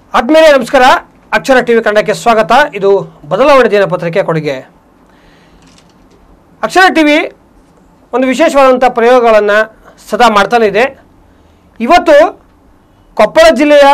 ಆದ್ಮೇಲೆ ನಮಸ್ಕಾರ ಅಕ್ಷರ ಟಿವಿ ಕನ್ನಡಕ್ಕೆ ಸ್ವಾಗತ ಇದು ಬದಲಾವಣೆ ದಿನಪತ್ರಿಕೆ ಕೊಡುಗೆ ಅಕ್ಷರ ಟಿವಿ ಒಂದು ವಿಶೇಷವಾದಂಥ ಪ್ರಯೋಗಗಳನ್ನು ಸದಾ ಮಾಡ್ತಾನೆ ಇದೆ ಇವತ್ತು ಕೊಪ್ಪಳ ಜಿಲ್ಲೆಯ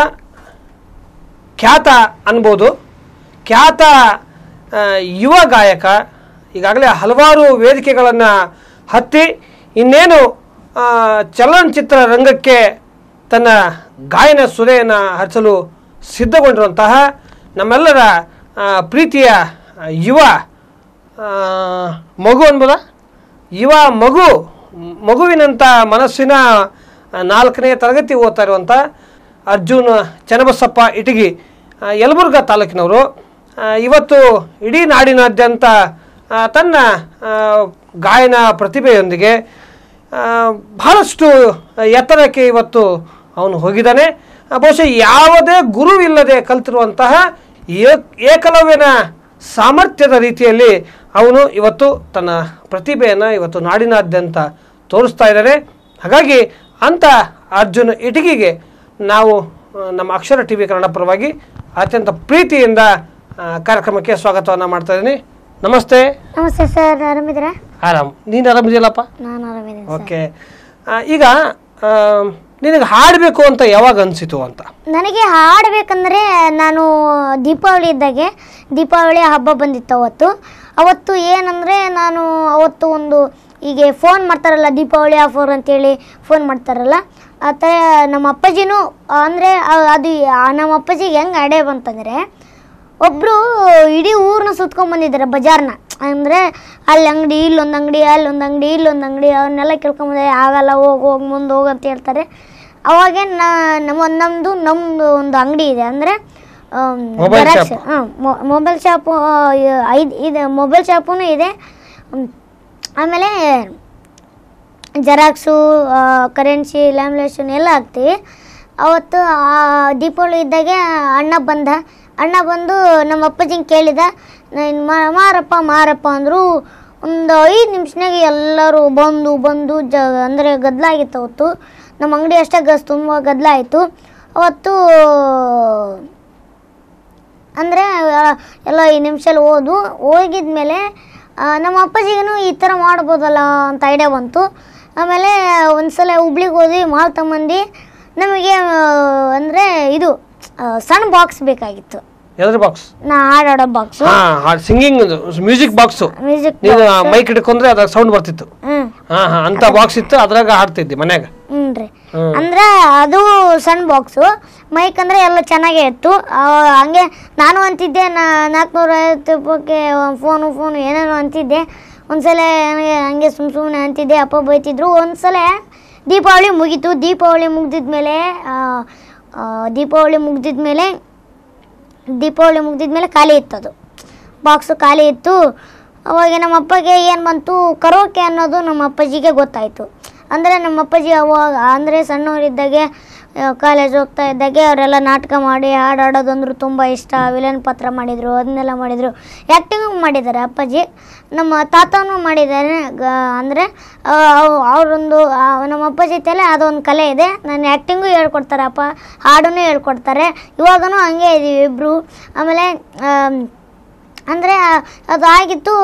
ಖ್ಯಾತ ಅನ್ಬೋದು ಖ್ಯಾತ ಆ, ಯುವ ಗಾಯಕ ಈಗಾಗಲೇ ಹಲವಾರು ವೇದಿಕೆಗಳನ್ನು ಹತ್ತಿ ಇನ್ನೇನು ಆ, ಚಲನಚಿತ್ರ ರಂಗಕ್ಕೆ ತನ್ನ ಗಾಯನ ಸುರೆಯನ್ನು ಹರಿಸಲು ಸಿದ್ಧಗೊಂಡಿರುವಂತಹ ನಮ್ಮೆಲ್ಲರ ಆ, ಪ್ರೀತಿಯ ಯುವ ಆ, ಮಗು ಅನ್ಬೋದಾ ಯುವ ಮಗು ಮಗುವಿನಂಥ ಮನಸ್ಸಿನ ನಾಲ್ಕನೇ ತರಗತಿ ಓದ್ತಾ ಇರುವಂಥ ಅರ್ಜುನ್ ಚನ್ನಬಸಪ್ಪ ಇಟಗಿ ಆ, ಯಲಬುರ್ಗಾ ತಾಲೂಕಿನವರು ಆ, ಇವತ್ತು ಇಡೀ ನಾಡಿನಾದ್ಯಂತ ಆ, ತನ್ನ ಆ, ಗಾಯನ ಪ್ರತಿಭೆಯೊಂದಿಗೆ ಆ, ಬಹಳಷ್ಟು ಎತ್ತರಕ್ಕೆ ಇವತ್ತು ಅವನು ಹೋಗಿದ್ದಾನೆ ಆ, ಬಹುಶಃ ಯಾವುದೇ ಗುರುವಿಲ್ಲದೆ ಕಲ್ತಿರುವಂತಹ ಏಕ್- ಏಕಲವ್ಯನ ಸಾಮರ್ಥ್ಯದ ರೀತಿಯಲ್ಲಿ ಅವನು ಇವತ್ತು ತನ್ನ ಪ್ರತಿಭೆಯನ್ನು ಇವತ್ತು ನಾಡಿನಾದ್ಯಂತ ತೋರಿಸ್ತಾ ಇದ್ದಾನೆ ಹಾಗಾಗಿ ಅಂಥ ಅರ್ಜುನ್ ಇಟಗಿಗೆ ನಾವು ಆ, ನಮ್ಮ ಅಕ್ಷರ ಟಿ ವಿ ಕನ್ನಡ ಪರವಾಗಿ ಅತ್ಯಂತ ಪ್ರೀತಿಯಿಂದ ಆ, ಕಾರ್ಯಕ್ರಮಕ್ಕೆ ಸ್ವಾಗತವನ್ನು ಮಾಡ್ತಾ ಇದ್ದೀನಿ ನಮಸ್ತೆ ನಮಸ್ತೆ ಸರ್ ಆರಾಮಿದ್ದೀರಾ ಆರಾಮ್ ನೀನು ಆರಾಮಿದೆಯಲ್ಲಪ್ಪ ನಾನು ಆರಾಮಿದ್ದೀನಿ ಓಕೆ ಆ, ಈಗ ಆ, ನಿನಗೆ ಹಾಡಬೇಕು ಅಂತ ಯಾವಾಗ ಅನಿಸಿತು ಅಂತ ನನಗೆ ಹಾಡಬೇಕಂದ್ರೆ ನಾನು ದೀಪಾವಳಿ ಇದ್ದಾಗೆ ದೀಪಾವಳಿ ಹಬ್ಬ ಬಂದಿತ್ತು ಅವತ್ತು ಅವತ್ತು ಏನಂದರೆ ನಾನು ಅವತ್ತು ಒಂದು ಹೀಗೆ ಫೋನ್ ಮಾಡ್ತಾರಲ್ಲ ದೀಪಾವಳಿ ಆಫರ್ ಅಂತೇಳಿ ಫೋನ್ ಮಾಡ್ತಾರಲ್ಲ ಆ ಥರ ನಮ್ಮ ಅಪ್ಪಾಜಿನೂ ಅಂದರೆ ಅದು ಆ ನಮ್ಮ ಅಪ್ಪಾಜಿಗೆ ಹೆಂಗೆ ಐಡಿಯಾ ಬಂತಂದರೆ ಒಬ್ಬರು ಇಡೀ ಊರನ್ನ ಸುತ್ಕೊಂಡ್ ಬಂದಿದ್ದಾರೆ ಬಜಾರ್ನ ಅಂದರೆ ಅಲ್ಲಿ ಅಂಗಡಿ ಇಲ್ಲೊಂದು ಅಂಗಡಿ ಅಲ್ಲೊಂದು ಅಂಗಡಿ ಇಲ್ಲೊಂದು ಅಂಗಡಿ ಅವನ್ನೆಲ್ಲ ಕೇಳ್ಕೊಂಬಂದೆ ಆಗಲ್ಲ ಹೋಗಿ ಹೋಗಿ ಮುಂದೆ ಹೋಗು ಅಂತ ಹೇಳ್ತಾರೆ ಅವಾಗೆ ನಾ ನಮ್ಮ ನಮ್ಮದು ನಮ್ಮದು ಒಂದು ಅಂಗಡಿ ಇದೆ ಅಂದರೆ Mobile shop. ಹಾಂ ಮೊಬೈಲ್ ಶಾಪು ಐದು ಇದೆ ಮೊಬೈಲ್ ಶಾಪೂ ಇದೆ ಹ್ಮ್. ಆಮೇಲೆ ಜೆರಾಕ್ಸು ಕರೆನ್ಸಿ ಲ್ಯಾಮಿನೇಷನ್ ಎಲ್ಲ ಹಾಕ್ತೀವಿ ಅವತ್ತು ಆ ದೀಪಾವಳಿ ಇದ್ದಾಗೆ ಅಣ್ಣ ಬಂದ ಅಣ್ಣ ಬಂದು ನಮ್ಮ ಅಪ್ಪಾಜಿಂಗೆ ಕೇಳಿದ ನೀನು ಮಾರಪ್ಪ ಮಾರಪ್ಪ ಅಂದರು ಒಂದು ಐದು ನಿಮಿಷನಾಗ ಎಲ್ಲರೂ ಬಂದು ಬಂದು ಜ ಅಂದರೆ ಗದ್ದಲಾಗಿತ್ತು ಅವತ್ತು ನಮ್ಮ ಅಂಗಡಿ ಅಷ್ಟೇ ಗಸ್ ತುಂಬ ಗದ್ದಲ ಆಯಿತು ಅವತ್ತು ಅಂದರೆ ಎಲ್ಲ ಈ ನಿಮಿಷಲ್ಲಿ ಓದು ಹೋಗಿದ್ಮೇಲೆ ಆ, ನಮ್ಮ ಅಪ್ಪಾಜಿಗೂ ಈ ಥರ ಮಾಡ್ಬೋದಲ್ಲ ಅಂತ ಐಡಿಯಾ ಬಂತು ಆಮೇಲೆ ಒಂದ್ಸಲ ಹುಬ್ಳಿಗೆ ಹೋದ್ವಿ ಮಾಲ್ ತಗೊಂಬಂದು ನಮಗೆ ಅಂದರೆ ಇದು ಆ, ಸಣ್ಣ ಬಾಕ್ಸ್ ಬೇಕಾಗಿತ್ತು ಎದ್ರ ಬಾಕ್ಸ್ ನಾ ಹಾಡಾಡೋ ಬಾಕ್ಸು ಹಾ ಸಿಂಗಿಂಗ್ ಮ್ಯೂಸಿಕ್ ಬಾಕ್ಸು ಮ್ಯೂಸಿಕ್ ನೀನು ಮೈಕ್ ಹಿಡ್ಕೊಂಡ್ರೆ ಅದಾಗ ಸೌಂಡ್ ಬರ್ತಿತ್ತು ಹ್ಞೂ ಹಾ ಹಾ ಅಂತ ಬಾಕ್ಸ್ ಇತ್ತು ಅದ್ರಾಗ ಹಾಡ್ತಿದ್ದೆ ಮನ್ಯಾಗ ಹ್ಞೂ ರೀ ಹ್ಮ್. ಅಂದ್ರೆ ಅದು ಸಣ್ಣ ಬಾಕ್ಸು ಮೈಕ್ ಅಂದರೆ ಎಲ್ಲ ಚೆನ್ನಾಗೇ ಇತ್ತು ಆ, ಹಂಗೆ ನಾನು ಅಂತಿದ್ದೆ ನಾ ನಾಲ್ಕುನೂರ ಐವತ್ತು ರೂಪಾಯಿಗೆ ಫೋನು ಫೋನು ಏನೇನೋ ಅಂತಿದ್ದೆ ಒಂದ್ಸಲ ನನಗೆ ಹಂಗೆ ಸುಮ್ಮ ಸುಮ್ಮನೆ ಅಂತಿದ್ದೆ ಅಪ್ಪ ಬೈತಿದ್ರು ಒಂದ್ಸಲ ದೀಪಾವಳಿ ಮುಗೀತು ದೀಪಾವಳಿ ಮುಗ್ದಿದ್ಮೇಲೆ ಆ, ಆ, ದೀಪಾವಳಿ ಮುಗ್ದಿದ್ಮೇಲೆ ದೀಪಾವಳಿ ಮುಗ್ದಿದ್ಮೇಲೆ ಖಾಲಿ ಇತ್ತು ಅದು ಬಾಕ್ಸು ಖಾಲಿ ಇತ್ತು ಅವಾಗ ನಮ್ಮ ಅಪ್ಪಗೆ ಏನು ಬಂತು ಕರೋಕೆ ಅನ್ನೋದು ನಮ್ಮ ಅಪ್ಪಾಜಿಗೆ ಗೊತ್ತಾಯಿತು ಅಂದರೆ ನಮ್ಮ ಅಪ್ಪಾಜಿ ಅವಾಗ ಅಂದರೆ ಸಣ್ಣವರಿದ್ದಾಗೆ ಕಾಲೇಜ್ ಹೋಗ್ತಾ ಇದ್ದಾಗೆ ಅವರೆಲ್ಲ ನಾಟಕ ಮಾಡಿ ಹಾಡು ಹಾಡೋದಂದ್ರು ತುಂಬ ಇಷ್ಟ ವಿಲನ್ ಪಾತ್ರ ಮಾಡಿದರು ಅದನ್ನೆಲ್ಲ ಮಾಡಿದರು ಆ್ಯಕ್ಟಿಂಗು ಮಾಡಿದ್ದಾರೆ ಅಪ್ಪಾಜಿ ನಮ್ಮ ತಾತನೂ ಮಾಡಿದ್ದಾರೆ ಗ ಅಂದರೆ ಅವರೊಂದು ನಮ್ಮ ಅಪ್ಪಾಜಿ ತಲೆ ಅದೊಂದು ಕಲೆ ಇದೆ ನಾನು ಆ್ಯಕ್ಟಿಂಗು ಹೇಳ್ಕೊಡ್ತಾರೆ ಅಪ್ಪ ಹಾಡನ್ನು ಹೇಳ್ಕೊಡ್ತಾರೆ ಇವಾಗನೂ ಹಂಗೆ ಇದೀವಿ ಇಬ್ಬರು ಆಮೇಲೆ ಆಮ್, ಅಂದರೆ ಅದು ಆಗಿತ್ತು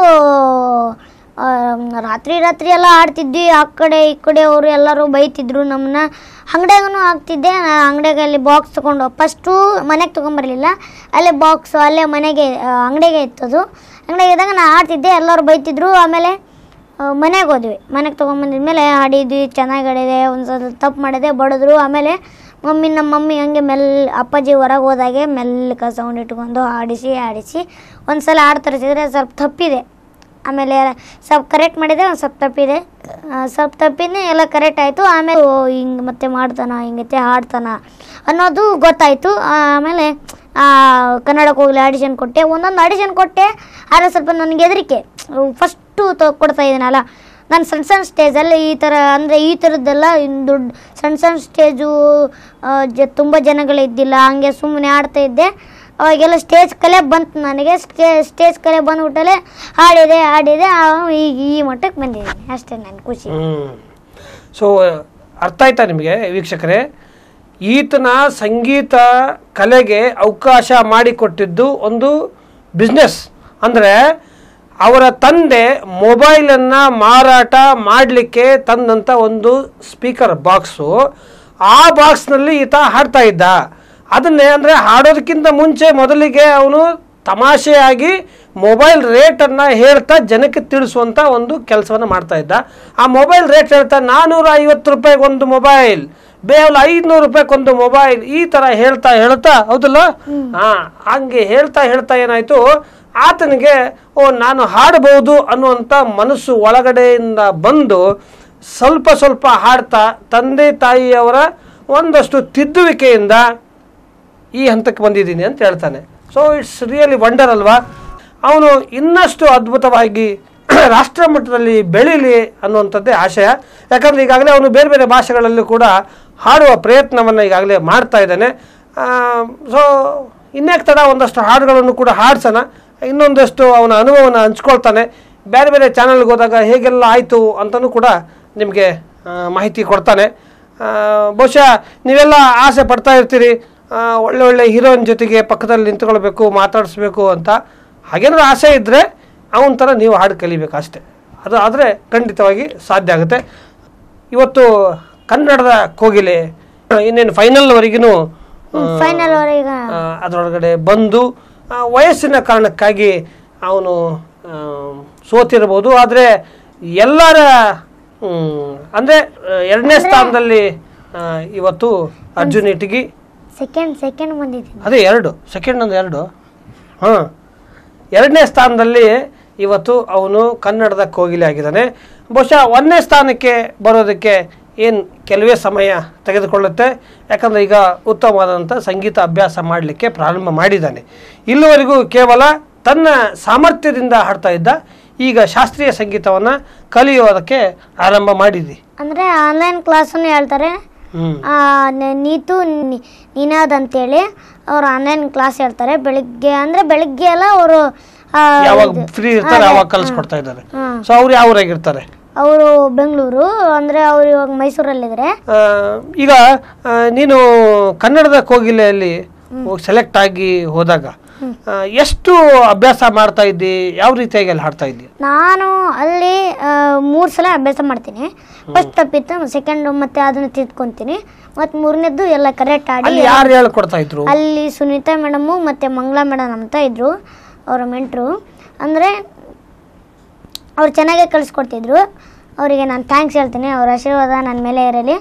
ಆ, ರಾತ್ರಿ ರಾತ್ರಿ ಎಲ್ಲ ಆಡ್ತಿದ್ವಿ ಆ ಕಡೆ ಈ ಕಡೆ ಅವರು ಎಲ್ಲರೂ ಬೈತಿದ್ರು ನಮ್ಮನ್ನ ಅಂಗಡಿಯಾಗೂ ಆಗ್ತಿದ್ದೆ ಅಂಗಡಿಯಾಗ ಅಲ್ಲಿ ಬಾಕ್ಸ್ ತೊಗೊಂಡು ಫಸ್ಟು ಮನೆಗೆ ತೊಗೊಂಬರಲಿಲ್ಲ ಅಲ್ಲೇ ಬಾಕ್ಸು ಅಲ್ಲೇ ಮನೆಗೆ ಅಂಗಡಿಗೆ ಇತ್ತದು ಅಂಗಡಿಗೆ ಇದ್ದಾಗ ನಾನು ಆಡ್ತಿದ್ದೆ ಎಲ್ಲರೂ ಬೈತಿದ್ರು ಆಮೇಲೆ ಮನೆಗೆ ಹೋದ್ವಿ ಮನೆಗೆ ತೊಗೊಂಬಂದಿದ್ಮೇಲೆ ಆಡಿದ್ವಿ ಚೆನ್ನಾಗಿ ಆಡಿದೆ ಒಂದು ಸಲ ತಪ್ಪು ಮಾಡಿದೆ ಬಡಿದ್ರು ಆಮೇಲೆ ಮಮ್ಮಿ ನಮ್ಮ ಮಮ್ಮಿ ಹಂಗೆ ಮೆಲ್ ಅಪ್ಪಾಜಿ ಹೊರಗೆ ಹೋದಾಗೆ ಮೆಲ್ಲಕ ಸೌಂಡ್ ಇಟ್ಕೊಂಡು ಆಡಿಸಿ ಆಡಿಸಿ ಒಂದು ಸಲ ಆಡ್ ತರಿಸಿದ್ರೆ ಸ್ವಲ್ಪ ತಪ್ಪಿದೆ ಆಮೇಲೆ ಸ್ವಲ್ಪ ಕರೆಕ್ಟ್ ಮಾಡಿದೆ ಒಂದು ಸ್ವಲ್ಪ ತಪ್ಪಿದೆ ಆ, ಸ್ವಲ್ಪ ತಪ್ಪಿನೇ ಎಲ್ಲ ಕರೆಕ್ಟ್ ಆಯಿತು ಆಮೇಲೆ ಓ ಹಿಂಗೆ ಮತ್ತೆ ಮಾಡ್ತಾನ ಹಿಂಗತ್ತೆ ಹಾಡ್ತಾನ ಅನ್ನೋದು ಗೊತ್ತಾಯಿತು ಆಮೇಲೆ ಆ, ಕನ್ನಡಕ್ಕೆ ಹೋಗ್ಲಿ ಆಡಿಷನ್ ಕೊಟ್ಟೆ ಒಂದೊಂದು ಆಡಿಷನ್ ಕೊಟ್ಟೆ ಆದರೆ ಸ್ವಲ್ಪ ನನಗೆ ಹೆದರಿಕೆ ಫಸ್ಟು ಕೊಡ್ತಾ ಇದ್ದೀನಲ್ಲ ನಾನು ಸಣ್ಣ ಸಣ್ಣ ಸ್ಟೇಜಲ್ಲಿ ಈ ಥರ ಅಂದರೆ ಈ ಥರದ್ದೆಲ್ಲ ಇನ್ ದೊಡ್ಡ ಸಣ್ಣ ಸಣ್ಣ ಸ್ಟೇಜು ಜ ತುಂಬ ಜನಗಳಿದ್ದಿಲ್ಲ ಹಂಗೆ ಸುಮ್ಮನೆ ಆಡ್ತಾ ಇದ್ದೆ ಅವಾಗೆಲ್ಲ ಸ್ಟೇಜ್ ಕಲೆ ಬಂತು ನನಗೆ ಸ್ಟೇ ಸ್ಟೇಜ್ ಕಲೆ ಬಂದ್ಬಿಟ್ಟಲೆ ಹಾಡಿದೆ ಹಾಡಿದೆ ಆ, ಈಗ ಈ ಮಟ್ಟಕ್ಕೆ ಬಂದಿದ್ದೀನಿ ಅಷ್ಟೇ ನನ್ನ ಖುಷಿ ಹ್ಮ್ ಸೊ ಅರ್ಥ ಆಯ್ತಾ ನಿಮಗೆ ವೀಕ್ಷಕರೇ ಈತನ ಸಂಗೀತ ಕಲೆಗೆ ಅವಕಾಶ ಮಾಡಿಕೊಟ್ಟಿದ್ದು ಒಂದು ಬಿಸ್ನೆಸ್ ಅಂದರೆ ಅವರ ತಂದೆ ಮೊಬೈಲನ್ನು ಮಾರಾಟ ಮಾಡಲಿಕ್ಕೆ ತಂದಂಥ ಒಂದು ಸ್ಪೀಕರ್ ಬಾಕ್ಸು ಆ ಬಾಕ್ಸ್ನಲ್ಲಿ ಈತ ಹಾಡ್ತಾ ಇದ್ದ ಅದನ್ನೇ ಅಂದರೆ ಹಾಡೋದಕ್ಕಿಂತ ಮುಂಚೆ ಮೊದಲಿಗೆ ಅವನು ತಮಾಷೆಯಾಗಿ ಮೊಬೈಲ್ ರೇಟನ್ನು ಹೇಳ್ತಾ ಜನಕ್ಕೆ ತಿಳಿಸುವಂಥ ಒಂದು ಕೆಲಸವನ್ನು ಮಾಡ್ತಾ ಇದ್ದ ಆ ಮೊಬೈಲ್ ರೇಟ್ ಹೇಳ್ತಾ ನಾನ್ನೂರ ಐವತ್ತು ರೂಪಾಯಿಗೆ ಒಂದು ಮೊಬೈಲ್ ಬೇವಲ ಐದುನೂರು ರೂಪಾಯಿಗೊಂದು ಮೊಬೈಲ್ ಈ ಥರ ಹೇಳ್ತಾ ಹೇಳ್ತಾ ಹೌದಲ್ಲ ಹಾಂ ಹಂಗೆ ಹೇಳ್ತಾ ಹೇಳ್ತಾ ಏನಾಯಿತು ಆತನಿಗೆ ಓ ನಾನು ಹಾಡಬಹುದು ಅನ್ನುವಂಥ ಮನಸ್ಸು ಒಳಗಡೆಯಿಂದ ಬಂದು ಸ್ವಲ್ಪ ಸ್ವಲ್ಪ ಹಾಡ್ತಾ ತಂದೆ ತಾಯಿಯವರ ಒಂದಷ್ಟು ತಿದ್ದುವಿಕೆಯಿಂದ ಈ ಹಂತಕ್ಕೆ ಬಂದಿದ್ದೀನಿ ಅಂತ ಹೇಳ್ತಾನೆ ಸೊ ಇಟ್ಸ್ ರಿಯಲಿ ವಂಡರ್ ಅಲ್ವಾ ಅವನು ಇನ್ನಷ್ಟು ಅದ್ಭುತವಾಗಿ ರಾಷ್ಟ್ರ ಮಟ್ಟದಲ್ಲಿ ಬೆಳೀಲಿ ಅನ್ನುವಂಥದ್ದೇ ಆಶಯ ಯಾಕಂದರೆ ಈಗಾಗಲೇ ಅವನು ಬೇರೆ ಬೇರೆ ಭಾಷೆಗಳಲ್ಲೂ ಕೂಡ ಹಾಡುವ ಪ್ರಯತ್ನವನ್ನು ಈಗಾಗಲೇ ಮಾಡ್ತಾ ಇದ್ದಾನೆ ಸೊ ಇನ್ನೇಕೆ ತಡ ಒಂದಷ್ಟು ಹಾಡುಗಳನ್ನು ಕೂಡ ಹಾಡ್ಸೋಣ ಇನ್ನೊಂದಷ್ಟು ಅವನ ಅನುಭವನ ಹಂಚ್ಕೊಳ್ತಾನೆ ಬೇರೆ ಬೇರೆ ಚಾನಲ್ಗೆ ಹೋದಾಗ ಹೇಗೆಲ್ಲ ಆಯಿತು ಅಂತಲೂ ಕೂಡ ನಿಮಗೆ ಆ, ಮಾಹಿತಿ ಕೊಡ್ತಾನೆ ಆ, ಬಹುಶಃ ನೀವೆಲ್ಲ ಆಸೆ ಪಡ್ತಾ ಇರ್ತೀರಿ ಆ, ಒಳ್ಳೆ ಒಳ್ಳೆ ಹೀರೋಯಿನ್ ಜೊತೆಗೆ ಪಕ್ಕದಲ್ಲಿ ನಿಂತ್ಕೊಳ್ಬೇಕು ಮಾತಾಡಿಸ್ಬೇಕು ಅಂತ ಹಾಗೇನಾದ್ರು ಆಸೆ ಇದ್ದರೆ ಅವನ ಥರ ನೀವು ಹಾಡು ಕಲಿಬೇಕು ಅಷ್ಟೇ ಅದು ಆದರೆ ಖಂಡಿತವಾಗಿ ಸಾಧ್ಯ ಆಗುತ್ತೆ ಇವತ್ತು ಕನ್ನಡದ ಕೋಗಿಲೆ ಇನ್ನೇನು ಫೈನಲ್ವರೆಗೂ ಫೈನಲ್ ವರೆಗೆ ಅದರೊಳಗಡೆ ಬಂದು ಆ, ವಯಸ್ಸಿನ ಕಾರಣಕ್ಕಾಗಿ ಅವನು ಆ, ಸೋತಿರ್ಬೋದು ಆದರೆ ಎಲ್ಲರ ಅಂದರೆ ಎರಡನೇ ಸ್ಥಾನದಲ್ಲಿ ಆ, ಇವತ್ತು ಅರ್ಜುನ್ ಇಟಗಿ ಸೆಕೆಂಡ್ ಸೆಕೆಂಡ್ ಬಂದಿದ್ದೀನಿ ಅದೇ ಎರಡು ಸೆಕೆಂಡ್ ಒಂದು ಎರಡು ಹಾಂ ಎರಡನೇ ಸ್ಥಾನದಲ್ಲಿ ಇವತ್ತು ಅವನು ಕನ್ನಡದ ಕೋಗಿಲೆ ಆಗಿದ್ದಾನೆ ಬಹುಶಃ ಒಂದನೇ ಸ್ಥಾನಕ್ಕೆ ಬರೋದಕ್ಕೆ ಏನು ಕೆಲವೇ ಸಮಯ ತೆಗೆದುಕೊಳ್ಳುತ್ತೆ ಯಾಕಂದರೆ ಈಗ ಉತ್ತಮವಾದಂಥ ಸಂಗೀತ ಅಭ್ಯಾಸ ಮಾಡಲಿಕ್ಕೆ ಪ್ರಾರಂಭ ಮಾಡಿದ್ದಾನೆ ಇಲ್ಲಿವರೆಗೂ ಕೇವಲ ತನ್ನ ಸಾಮರ್ಥ್ಯದಿಂದ ಹಾಡ್ತಾ ಇದ್ದ ಈಗ ಶಾಸ್ತ್ರೀಯ ಸಂಗೀತವನ್ನು ಕಲಿಯೋದಕ್ಕೆ ಆರಂಭ ಮಾಡಿದ್ದಿ ಅಂದರೆ ಆನ್ಲೈನ್ ಕ್ಲಾಸನ್ನು ಹೇಳ್ತಾರೆ ಹ್ಞೂ ಆ, ನ- ನೀತು ನಿ- ನಿನಾದ್ ಅಂತೇಳಿ ಅವ್ರು ಆನ್ಲೈನ್ ಕ್ಲಾಸ್ ಹೇಳ್ತಾರೆ ಬೆಳಿಗ್ಗೆ ಅಂದರೆ ಬೆಳಿಗ್ಗೆ ಎಲ್ಲ ಅವರು ಯಾವಾಗ ಫ್ರೀ ಇರ್ತಾರೆ ಅವಾಗ ಕಲಿಸ್ಕೊಡ್ತಾ ಇದ್ದಾರೆ ಸೊ ಅವ್ರು ಯಾವ ಊರಾಗಿರ್ತಾರೆ ಅವರು ಬೆಂಗಳೂರು ಅಂದರೆ ಅವ್ರು ಇವಾಗ ಮೈಸೂರಲ್ಲಿದ್ದಾರೆ ಆ, ಈಗ ಆ, ನೀನು ಕನ್ನಡದ ಕೋಗಿಲೆಯಲ್ಲಿ ಸೆಲೆಕ್ಟ್ ಆಗಿ ಹೋದಾಗ ಆ, ಎಷ್ಟು ಅಭ್ಯಾಸ ಮಾಡ್ತಾ ಇದ್ದಿ ಯಾವ ರೀತಿಯಾಗಿ ಅಲ್ಲಿ ಹಾಡ್ತಾ ಇದ್ದಿ ನಾನು ಅಲ್ಲಿ ಮೂರು ಸಲ ಅಭ್ಯಾಸ ಮಾಡ್ತೀನಿ ಫಸ್ಟ್ ತಪ್ಪಿತ್ತು ಸೆಕೆಂಡ್ ಮತ್ತೆ ಅದನ್ನು ತಿದ್ಕೊಂತೀನಿ ಮತ್ತು ಮೂರನೇದ್ದು ಎಲ್ಲ ಕರೆಕ್ಟ್ ಆಡಿ ಅಲ್ಲಿ ಯಾರು ಹೇಳ್ಕೊಡ್ತಾ ಇದ್ರು ಅಲ್ಲಿ ಸುನೀತಾ ಮೇಡಮು ಮತ್ತು ಮಂಗಳಾ ಮೇಡಮ್ ಅಂತ ಇದ್ದರು ಅವರ ಮೆಂಟ್ರು ಅಂದರೆ ಅವ್ರು ಚೆನ್ನಾಗೇ ಕಲಿಸ್ಕೊಡ್ತಿದ್ರು ಅವರಿಗೆ ನಾನು ಥ್ಯಾಂಕ್ಸ್ ಹೇಳ್ತೀನಿ ಅವ್ರ ಆಶೀರ್ವಾದ ನನ್ನ ಮೇಲೆ ಇರಲಿ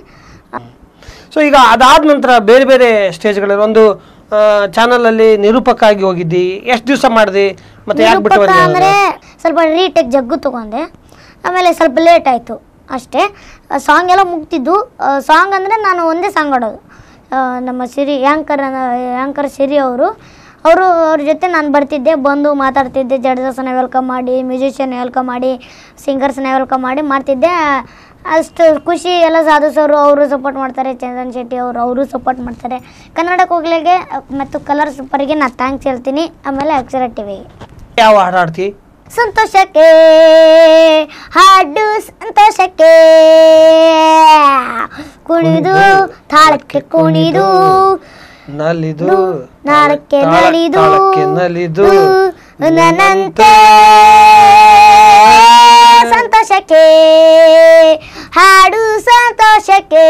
ಸೊ ಈಗ ಅದಾದ ನಂತರ ಬೇರೆ ಬೇರೆ ಸ್ಟೇಜ್ಗಳಲ್ಲಿ ಒಂದು ಚಾನಲಲ್ಲಿ ನಿರೂಪಕ ಆಗಿ ಹೋಗಿದ್ದಿ ಎಷ್ಟು ದಿವಸ ಮಾಡಿದಿ ಮತ್ತೆ ಯಾಕೆ ಬಿಟ್ಟು ನಿರೂಪಕ ಬಂದಿ ಅಂದರೆ ಸ್ವಲ್ಪ ರೀಟೇಕ್ ಜಗ್ಗು ತಗೊಂಡೆ ಆಮೇಲೆ ಸ್ವಲ್ಪ ಲೇಟ್ ಆಯಿತು ಅಷ್ಟೇ ಸಾಂಗ್ ಎಲ್ಲ ಮುಗ್ತಿದ್ದು ಸಾಂಗ್ ಅಂದರೆ ನಾನು ಒಂದೇ ಸಾಂಗ್ ಆಡೋದು ಆ, ನಮ್ಮ ಸಿರಿ ಯಾಂಕರ್ ಯಾಂಕರ್ ಸಿರಿ ಅವರು ಅವರು ಅವ್ರ ಜೊತೆ ನಾನು ಬರ್ತಿದ್ದೆ ಬಂದು ಮಾತಾಡ್ತಿದ್ದೆ ಜಡ್ಜಸ್ನ ವೆಲ್ಕಮ್ ಮಾಡಿ ಮ್ಯೂಸಿಷಿಯನ್ ವೆಲ್ಕಮ್ ಮಾಡಿ ಸಿಂಗರ್ಸ್ನ ವೆಲ್ಕಮ್ ಮಾಡಿ ಮಾಡ್ತಿದ್ದೆ ಅಷ್ಟು ಖುಷಿ ಎಲ್ಲ ಸಾಧು ಸರ್ ಅವರು ಸಪೋರ್ಟ್ ಮಾಡ್ತಾರೆ ಚಂದನ್ ಶೆಟ್ಟಿ ಅವರು ಅವರು ಸಪೋರ್ಟ್ ಮಾಡ್ತಾರೆ ಕನ್ನಡ ಕೋಗಿಲೆಗೆ ಮತ್ತು ಕಲರ್ ಸೂಪರ್ಗೆ ನಾನು ಥ್ಯಾಂಕ್ಸ್ ಹೇಳ್ತೀನಿ ಆಮೇಲೆ ಅಕ್ಷರ ಟಿವಿಗೆ ಯಾವ ಹಾಡು ಹಾಡ್ತಿ ಸಂತೋಷಕ್ಕೆ ಹಾಡು ಸಂತೋಷಕ್ಕೆ ಕುಣಿದು ತಾಳಕ್ಕೆ ಕುಣಿದು ನಲಿದು ನಾಳಕ್ಕೆ ತಾಳ- ನಲಿದು ತಾಳಕ್ಕೆ ನಲಿದು ನನ್ನಂತೆ ಸಂತೋಷಕ್ಕೆ ಹಾಡು ಸಂತೋಷಕ್ಕೆ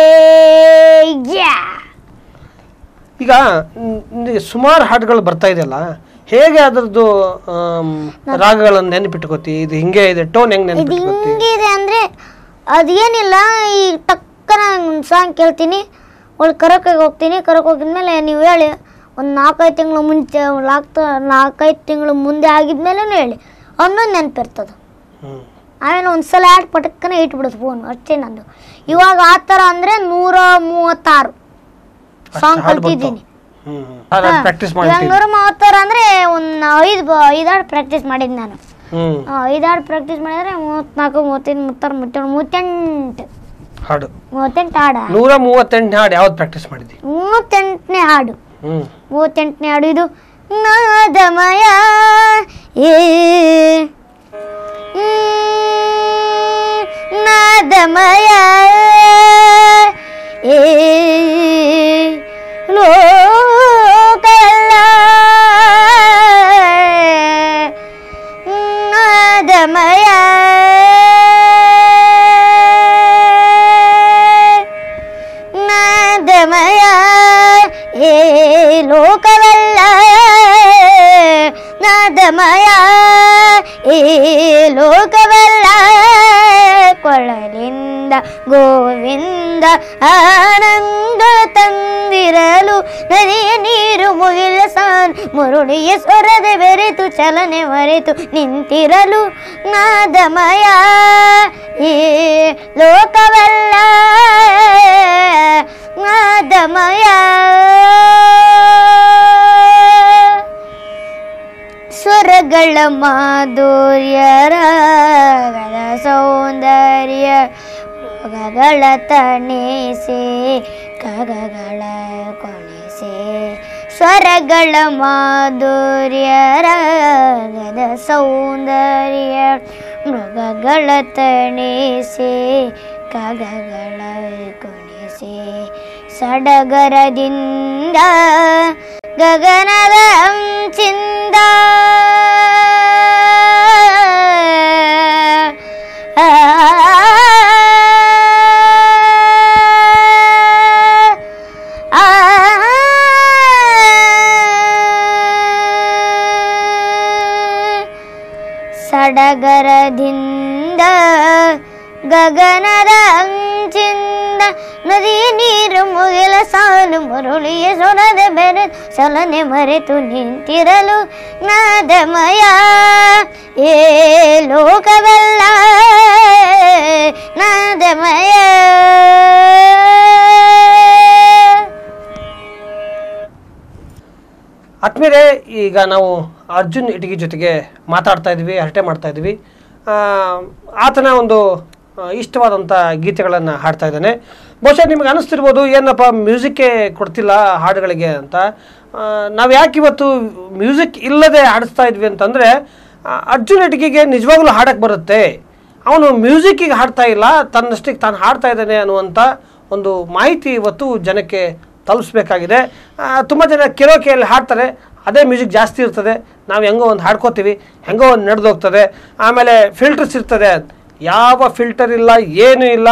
ಯಾ ಈಗ ನ್- ನಿನಗೆ ಸುಮಾರು ಹಾಡುಗಳು ಬರ್ತಾ ಇದೆಯಲ್ಲ ಹೇಗೆ ಅದರದ್ದು ಆಮ್, ರಾಗಗಳನ್ನು ನೆನಪಿಟ್ಕೋತಿ ಇದು ಹಿಂಗೆ ಇದೆ ಟೋನ್ ಹೆಂಗ್ ಇದು ನೆನಪಿಟ್ಕೋತಿ ಹಿಂಗಿದೆ ಅಂದರೆ ಅದೇನಿಲ್ಲ ಈ ಟಕ್ಕನ ಸಾಂಗ್ ಕೇಳ್ತೀನಿ ಒಳ್ಳೆ ಕರೋಕೆಗೆ ಹೋಗ್ತೀನಿ ಕರೋಕೆ ಹೋಗಿದ್ಮೇಲೆ ನೀವು ಹೇಳಿ ಒಂದು ನಾಲ್ಕೈದು ತಿಂಗಳು ಮುಂಚೆ ನಾಲ್ಕು ನಾಲ್ಕೈದು ತಿಂಗಳು ಮುಂದೆ ಆಗಿದ್ಮೇಲೆ ಹೇಳಿ ಅನ್ನೊಂದು ನೆನಪಿರ್ತದೆ ಹ್ಮ್. ಆಮೇಲೆ ಒಂದು ಸಲ ಆಡ್ ಪಟಕ್ಕನೆ ಇಟ್ಬಿಡೋದು ಫೋನ್ ಅಷ್ಟೇ ನಂದು ಇವಾಗ ಆ ಥರ ಅಂದರೆ ನೂರ ಮೂವತ್ತಾರು ಅಷ್ಟು ಸಾಂಗ್ ಹಾಡು ಬರ್ತಾವ? ಕಲ್ತಿದ್ದೀನಿ ಹ್ಮ್ ಹ್ಮ್ ಪ್ರಾಕ್ಟೀಸ್ ಇವಾಗ ಮಾಡ್ತೀನಿ ನೂರ ಮೂವತ್ತಾರು ಅಂದರೆ ಒಂದು ಐದು ಐದು ಹಾಡು ಪ್ರಾಕ್ಟೀಸ್ ಮಾಡಿದ್ದು ನಾನು ಹ್ಮ್ ಐದು ಹಾಡು ಪ್ರಾಕ್ಟೀಸ್ ಮಾಡಿದರೆ ಮೂವತ್ತ್ನಾಲ್ಕು ಮೂವತ್ತೈದು ಮೂವತ್ತಾರು ಮೂವತ್ತೇಳು ಮೂವತ್ತೆಂಟು ಹಾಡು ಮೂವತ್ತೆಂಟು ಹಾಡ ನೂರ ಮೂವತ್ತೆಂಟು ಹಾಡು ಯಾವ್ದು ಪ್ರಾಕ್ಟೀಸ್ ಮಾಡಿದ್ದಿ ಮೂವತ್ತೆಂಟನೇ ಹಾಡು ಹ್ಮ್ ಮೂವತ್ತೆಂಟನೇ ಹಾಡು ಇದು ನಾದಮಯ ಏ ಹ್ಮ್, ನಾದಮಯ ಏ ಲೋಕಲ್ಲ ನಾದಮಯ ನಾದಮಯ ಏ ಲೋಕವಲ್ಲ ನಾದಮಯ ಏ ಲೋಕವಲ್ಲ ಕೊಳಲಿಂದ ಗೋವಿಂದ ಆನಂದ ತಂದಿರಲು ನದಿಯ ನೀರು ಮುಗಿಲ ಸಾನ್ ಮುರುಳಿಯ ಸ್ವರದ ಬೆರೆತು ಚಲನೆ ಮರೆತು ನಿಂತಿರಲು ನಾದಮಯ ಈ ಲೋಕವಲ್ಲ ನಾದಮಯ ಸ್ವರಗಳ ಮಾಧುರ್ಯ ರಾಗದ ಸೌಂದರ್ಯ ಮೃಗಗಳ ತಣಿಸಿ ಕಗಗಳ ಕೊಣಿಸಿ ಸ್ವರಗಳ ಮಾಧುರ್ಯ ರಾಗದ ಸೌಂದರ್ಯ ಮೃಗಗಳ ತಣಿಸಿ ಕಗಗಳ ಕೊಣಿಸಿ ಸಡಗರದಿಂದ ಗಗನದ ಅಂಚಿಂದ ಆ, ಆ, ಸಡಗರದಿಂದ ಗಗನದ ಅಂಚಿಂದ ನದಿಯ ನೀರು ಮುಗಿಲ ಸಾಲು ಮುರುಳಿಯ ಸೊನದ ಬೆರೆ ಸಲನೆ ಮರೆತು ನಿಂತಿರಲು ನಾದಮಯ ಏ ಲೋಕವೆಲ್ಲ ನಾದಮಯ ಆತ್ಮೀಯರೇ ಈಗ ನಾವು ಅರ್ಜುನ್ ಇಟಗಿ ಜೊತೆಗೆ ಮಾತಾಡ್ತಾ ಇದ್ವಿ ಹರಟೆ ಮಾಡ್ತಾ ಇದ್ವಿ ಆ, ಆತನ ಒಂದು ಆ, ಇಷ್ಟವಾದಂಥ ಗೀತೆಗಳನ್ನು ಹಾಡ್ತಾ ಇದ್ದಾನೆ ಬಹುಶಃ ನಿಮಗೆ ಅನಿಸ್ತಿರ್ಬೋದು ಏನಪ್ಪ ಮ್ಯೂಸಿಕ್ಕೇ ಕೊಡ್ತಿಲ್ಲ ಹಾಡುಗಳಿಗೆ ಅಂತ ನಾವು ಯಾಕೆ ಇವತ್ತು ಮ್ಯೂಸಿಕ್ ಇಲ್ಲದೆ ಹಾಡಿಸ್ತಾ ಇದ್ವಿ ಅಂತಂದರೆ ಅರ್ಜುನ್ ಇಟಗಿಗೆ ನಿಜವಾಗ್ಲೂ ಹಾಡಕ್ಕೆ ಬರುತ್ತೆ ಅವನು ಮ್ಯೂಸಿಕ್ಕಿಗೆ ಹಾಡ್ತಾ ಇಲ್ಲ ತನ್ನಷ್ಟಕ್ಕೆ ತಾನು ಹಾಡ್ತಾ ಇದ್ದಾನೆ ಅನ್ನುವಂಥ ಒಂದು ಮಾಹಿತಿ ಇವತ್ತು ಜನಕ್ಕೆ ತಲುಪಿಸ್ಬೇಕಾಗಿದೆ ತುಂಬ ಜನ ಕೆರೋಕೆಯಲ್ಲಿ ಹಾಡ್ತಾರೆ ಅದೇ ಮ್ಯೂಸಿಕ್ ಜಾಸ್ತಿ ಇರ್ತದೆ ನಾವು ಹೆಂಗೋ ಒಂದು ಹಾಡ್ಕೋತೀವಿ ಹೆಂಗೋ ಒಂದು ನಡೆದೋಗ್ತದೆ ಆಮೇಲೆ ಫಿಲ್ಟರ್ಸ್ ಇರ್ತದೆ ಯಾವ ಫಿಲ್ಟರ್ ಇಲ್ಲ ಏನೂ ಇಲ್ಲ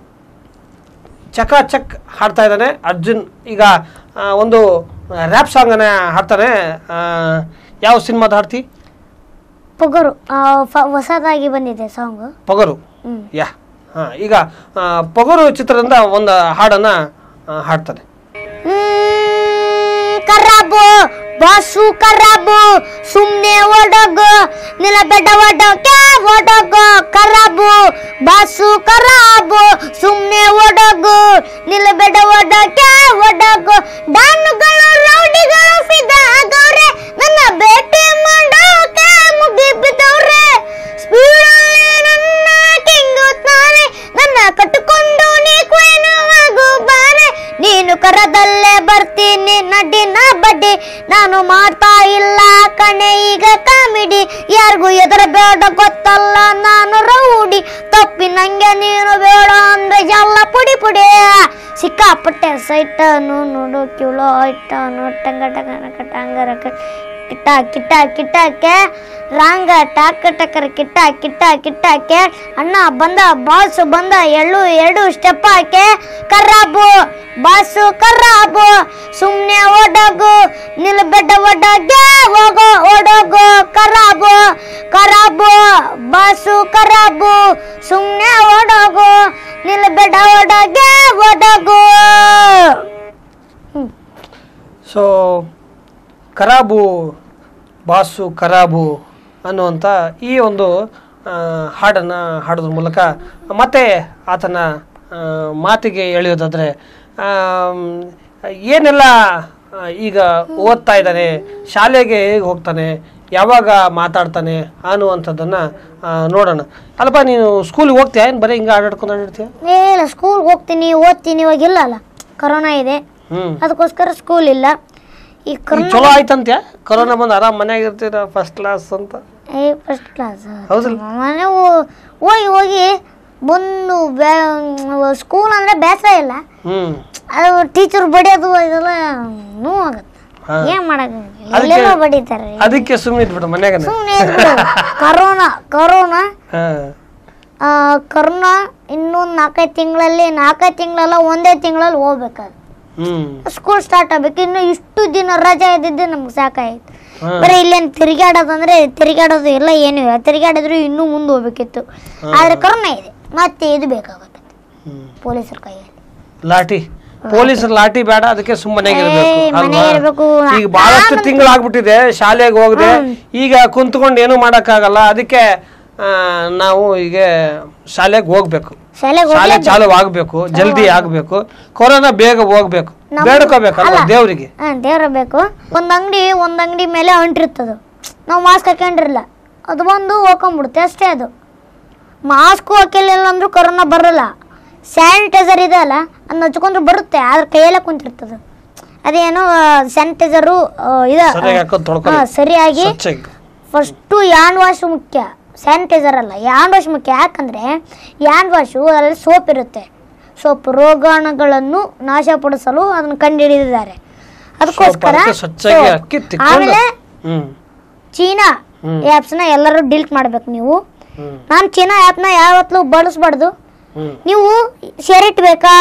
ಚಕಾಚಕ್ ಹಾಡ್ತಾ ಇದ್ದಾನೆ ಅರ್ಜುನ್ ಈಗ ಆ, ಒಂದು ರ್ಯಾಪ್ ಸಾಂಗನ್ನ ಹಾಡ್ತಾನೆ ಆ, ಯಾವ ಸಿನಿಮಾದ ಹಾಡ್ತಿ ಪೊಗರು ಆ, ಫ- ಹೊಸದಾಗಿ ಬಂದಿದೆ ಸಾಂಗು ಪೊಗರು ಹ್ಮ್. ಯಾ ಹಾಂ ಈಗ ಆ, ಪೊಗರು ಚಿತ್ರದಿಂದ ಒಂದು ಹಾಡನ್ನು ಹಾಡ್ತಾನೆ ಕರಾಬು ಬಾಸು ಕರಾಬು ಸುಮ್ನೆ ಒಡಗು ನಿಲಬೆಡ ಒಡಗೆ ಒಡಗು ಕರಾಬು ಬಾಸು ಕರಾಬು ಸುಮ್ನೆ ಒಡಗು ನಿಲಬೆಡ ಒಡಗೆ ಒಡಗು ಡಾನುಗಳು ರೌಡಿಗಳು ಫಿದಾ ಆಗವ್ರೆ ನನ್ನ ಭೇಟಿ ಮಾಡೋಕೆ ಮುಗಿ ಬಿದ್ದವ್ರೆ ಸ್ಪೀಡಲ್ಲಿ ನನ್ನ ಕೆಂಗುತ್ತಾನೆ ನನ್ನ ಕಟ್ಟಿಕೊಂಡು ನೀ ಕ್ವೇನು ಆಗು ಬಾರೆ ನೀನು ಕರದಲ್ಲೇ ಬರ್ತೀನಿ ನಡಿನ ಬಡ್ಡಿ ನಾನು ಮಾಡ್ತಾ ಇಲ್ಲ ಕಣೆ ಈಗ ಕಾಮಿಡಿ ಯಾರಿಗೂ ಎದುರ ಬೇಡ ಗೊತ್ತಲ್ಲ ನಾನು ರೌಡಿ ತಪ್ಪಿ ನಂಗೆ ನೀನು ಬೇಡ ಅಂದ್ರೆ ಎಲ್ಲ ಪುಡಿ ಪುಡಿ ಸಿಕ್ಕಾಪಟ್ಟೆ ಸೈಟನು ನೋಡು ಕಿಲೋ ಐಟನು ಟಂಗ ಟಂಗ ಟಂಗರ ಕಿಟ್ಟ ಕಿಟ್ಟ ಕಿಟ್ಟಕ್ಕೆ ರಾಂಗ ಟಾಕ ಟಕರ ಕಿಟ್ಟ ಕಿಟ್ಟ ಕಿಟ್ಟಕ್ಕೆ ಅಣ್ಣ ಬಂದ ಬಾಸು ಬಂದ ಎಳ್ಳು ಎರಡು ಸ್ಟೆಪ್ ಹಾಕೆ ಕರ್ರಾಬು ಬಾಸು ಕರ್ರಾಬು ಸುಮ್ನೆ ಓಡೋಗು ನಿಲ್ಬೆಡ್ಡ ಒಡಗೆ ಹೋಗೋ ಓಡೋಗು ಕರಾಬು ಕರಾಬು ಬಾಸು ಕರಾಬು ಸುಮ್ನೆ ಓಡೋಗು ನಿಲ್ಬೆಡ್ಡ ಒಡಗೆ ಓಡೋಗು ಸೊ ಖರಾಬು ಬಾಸು ಖರಾಬು ಅನ್ನುವಂಥ ಈ ಒಂದು ಹಾಡನ್ನು ಹಾಡೋದ್ರ ಮೂಲಕ ಮತ್ತೆ ಆತನ ಆ, ಮಾತಿಗೆ ಎಳೆಯೋದಾದರೆ ಏನೆಲ್ಲ ಆ, ಈಗ ಓದ್ತಾ ಇದ್ದಾನೆ ಶಾಲೆಗೆ ಹೇಗೆ ಹೋಗ್ತಾನೆ ಯಾವಾಗ ಮಾತಾಡ್ತಾನೆ ಅನ್ನುವಂಥದ್ದನ್ನು ನೋಡೋಣ ಅಲ್ಲಪ್ಪ ನೀನು ಸ್ಕೂಲಿಗೆ ಹೋಗ್ತೀಯಾ ಏನು ಬರೀ ಹಿಂಗೆ ಆಡಾಡ್ಕೊಂಡು ಆಡಿರ್ತೀಯ ಇಲ್ಲ ಸ್ಕೂಲ್ಗೆ ಹೋಗ್ತೀನಿ ಓದ್ತೀನಿ ಇವಾಗ ಇಲ್ಲ ಅಲ್ಲ ಕೊರೋನಾ ಇದೆ ಹ್ಞೂ ಅದಕ್ಕೋಸ್ಕರ ಸ್ಕೂಲ್ ಇಲ್ಲ ಈ ಈಗ ಕೊರೋನಾ ಚಲೋ ಆಯ್ತಂತ್ಯಾ ಕೊರೋನಾ ಬಂದು ಆರಾಮ್ ಮನ್ಯಾಗ ಇರ್ತೀರ ಫಸ್ಟ್ ಕ್ಲಾಸ್ ಅಂತ ಏ ಫಸ್ಟ್ ಕ್ಲಾಸ್ ಹೌದಲ್ಲ ಮನೆ ಹೋ- ಹೋಗಿ ಹೋಗಿ ಬಂದು ಸ್ಕೂಲ್ ಅಂದ್ರೆ ಬೇಸರ ಇಲ್ಲ ಹ್ಮ್ ಅದು ಟೀಚರ್ ಬಡಿಯೋದು ಇದೆಲ್ಲ ನೋವಾಗುತ್ತೆ ಹಾ. ಏನ್ ಮಾಡಕ್ ಅದಕ್ಕೆ- ಎಲ್ಲೆಲ್ಲೋ ಬಡಿತಾರೆ ಅದಕ್ಕೆ ಸುಮ್ಮನೆ ಇದ್ಬಿಡು ಮನ್ಯಾಗ ಸುಮ್ಮನೆ ಕರೋನಾ ಕರೋನಾ ಹಾ ಆ, ಕರೋನಾ ಇನ್ನೊಂದು ನಾಲ್ಕೈದು ತಿಂಗಳಲ್ಲಿ ನಾಲ್ಕೈದು ತಿಂಗಳಲ್ಲ ಒಂದೇ ತಿಂಗಳಲ್ಲಿ ಹೋಗ್ಬೇಕಾದ್ರೆ ಹ್ಮ್ ಸ್ಕೂಲ್ ಸ್ಟಾರ್ಟ್ ಆಗ್ಬೇಕು ಇನ್ನು ಇಷ್ಟು ದಿನ ರಜೆ ಇದ್ದಿದ್ದು ನಮ್ಗೆ ಸಾಕಾಯ್ತು ಹಾ. ಬರೀ ಇಲ್ಲೇನು ತಿರುಗಾಡೋದಂದ್ರೆ ತಿರುಗಾಡೋದು ಎಲ್ಲ ಏನೂ ಇಲ್ಲ ತಿರುಗಾಡಿದ್ರು ಇನ್ನೂ ಮುಂದೆ ಹೋಗ್ಬೇಕಿತ್ತು ಆದ್ರೆ ಕರೋನಾ ಇದೆ ಮತ್ತೆ ಇದು ಬೇಕಾಗುತ್ತೆ ಹ್ಮ್. ಪೊಲೀಸರ ಕೈಯಲ್ಲಿ ಲಾಠಿ ಪೊಲೀಸರ ಲಾಠಿ ಬೇಡ ಅದಕ್ಕೆ ಸುಮ್ಮನೆ ಏಯ್, ಮನೆಗೆ ಇರ್ಬೇಕು. ಈಗ ಬಹಳಷ್ಟು ತಿಂಗಳಾಗ್ಬಿಟ್ಟಿದೆ ಶಾಲೆಗೆ ಹೋಗದೆ ಈಗ ಕುಂತ್ಕೊಂಡು ಏನು ಮಾಡಕ್ಕಾಗಲ್ಲ ಅದಕ್ಕೆ ಆ, ನಾವು ಈಗ ಶಾಲೆಗೆ ಹೋಗ್ಬೇಕು ಶಾಲೆಗೆ ಶಾಲೆ ಚಾಲು ಆಗ್ಬೇಕು ಜಲ್ದಿ ಆಗ್ಬೇಕು ಕೊರೋನಾ ಬೇಗ ಹೋಗ್ಬೇಕು ಬೇಡ್ಕೋಬೇಕಲ್ಲ ದೇವ್ರಿಗೆ ಹಾ ದೇವ್ರ ಬೇಕು ಒಂದ್ ಅಂಗಡಿ ಒಂದ್ ಅಂಗಡಿ ಮೇಲೆ ಅಂಟಿರ್ತದು ನಾವು ಮಾಸ್ಕ್ ಹಾಕೊಂಡಿರಲ್ಲ ಅದು ಬಂದು ಹೋಗ್ಕೊಂಡ್ಬಿಡುತ್ತೆ ಅಷ್ಟೇ ಅದು ಮಾಸ್ಕು ಹಾಕಿಲ್ಲ ಅಂದ್ರೂ ಕೊರೋನಾ ಬರಲ್ಲ ಸ್ಯಾನಿಟೈಸರ್ ಇದೆ ಅಲ್ಲ ಅದನ್ನ ಹಚ್ಕೊಂಡ್ರೆ ಬರುತ್ತೆ ಆದ್ರೆ ಕೈಯಲ್ಲೇ ಕುಂತಿರ್ತದೆ ಅದೇನೋ ಸ್ಯಾನಿಟೈಸರು ಇದೆ ಸರಿಯಾಗಿ ಹಾಕೊಂಡು ತೊಳ್ಕೊಂಡು ಹಾ, ಸರಿಯಾಗಿ ಸ್ವಚ್ಛಾಗಿ ಫಸ್ಟು ಹ್ಯಾಂಡ್ ವಾಶ್ ಮುಖ್ಯ ಸ್ಯಾನಿಟೈಸರ್ ಅಲ್ಲ ಹ್ಯಾಂಡ್ ವಾಶ್ ಮುಖ್ಯ ಯಾಕಂದ್ರೆ ಹ್ಯಾಂಡ್ ವಾಶು ಅದರಲ್ಲಿ ಸೋಪ್ ಇರುತ್ತೆ ಸೋಪ್ ರೋಗಾಣುಗಳನ್ನು ನಾಶಪಡಿಸಲು ಅದನ್ನು ಕಂಡುಹಿಡಿದಿದ್ದಾರೆ ಅದಕ್ಕೋಸ್ಕರ ಅದಕ್ಕೆ ಸ್ವಚ್ಛಾಗಿ soap. ಅಕ್ಕಿ ತಿಕ್ಕೊಂಡು ಆಮೇಲೆ ಹ್ಮ್ ಚೀನಾ ಹ್ಮ್. ಆ್ಯಪ್ಸ್ನ ಎಲ್ಲರೂ ಡಿಲೀಟ್ ಮಾಡ್ಬೇಕು ನೀವು ಹ್ಮ್ ನಾನು ಚೀನಾ ಆ್ಯಪ್ನ ಯಾವತ್ತೂ ಬಳಸ್ಬಾರ್ದು ಹ್ಮ್ ನೀವು ಸೇರಿಟ್ಬೇಕಾ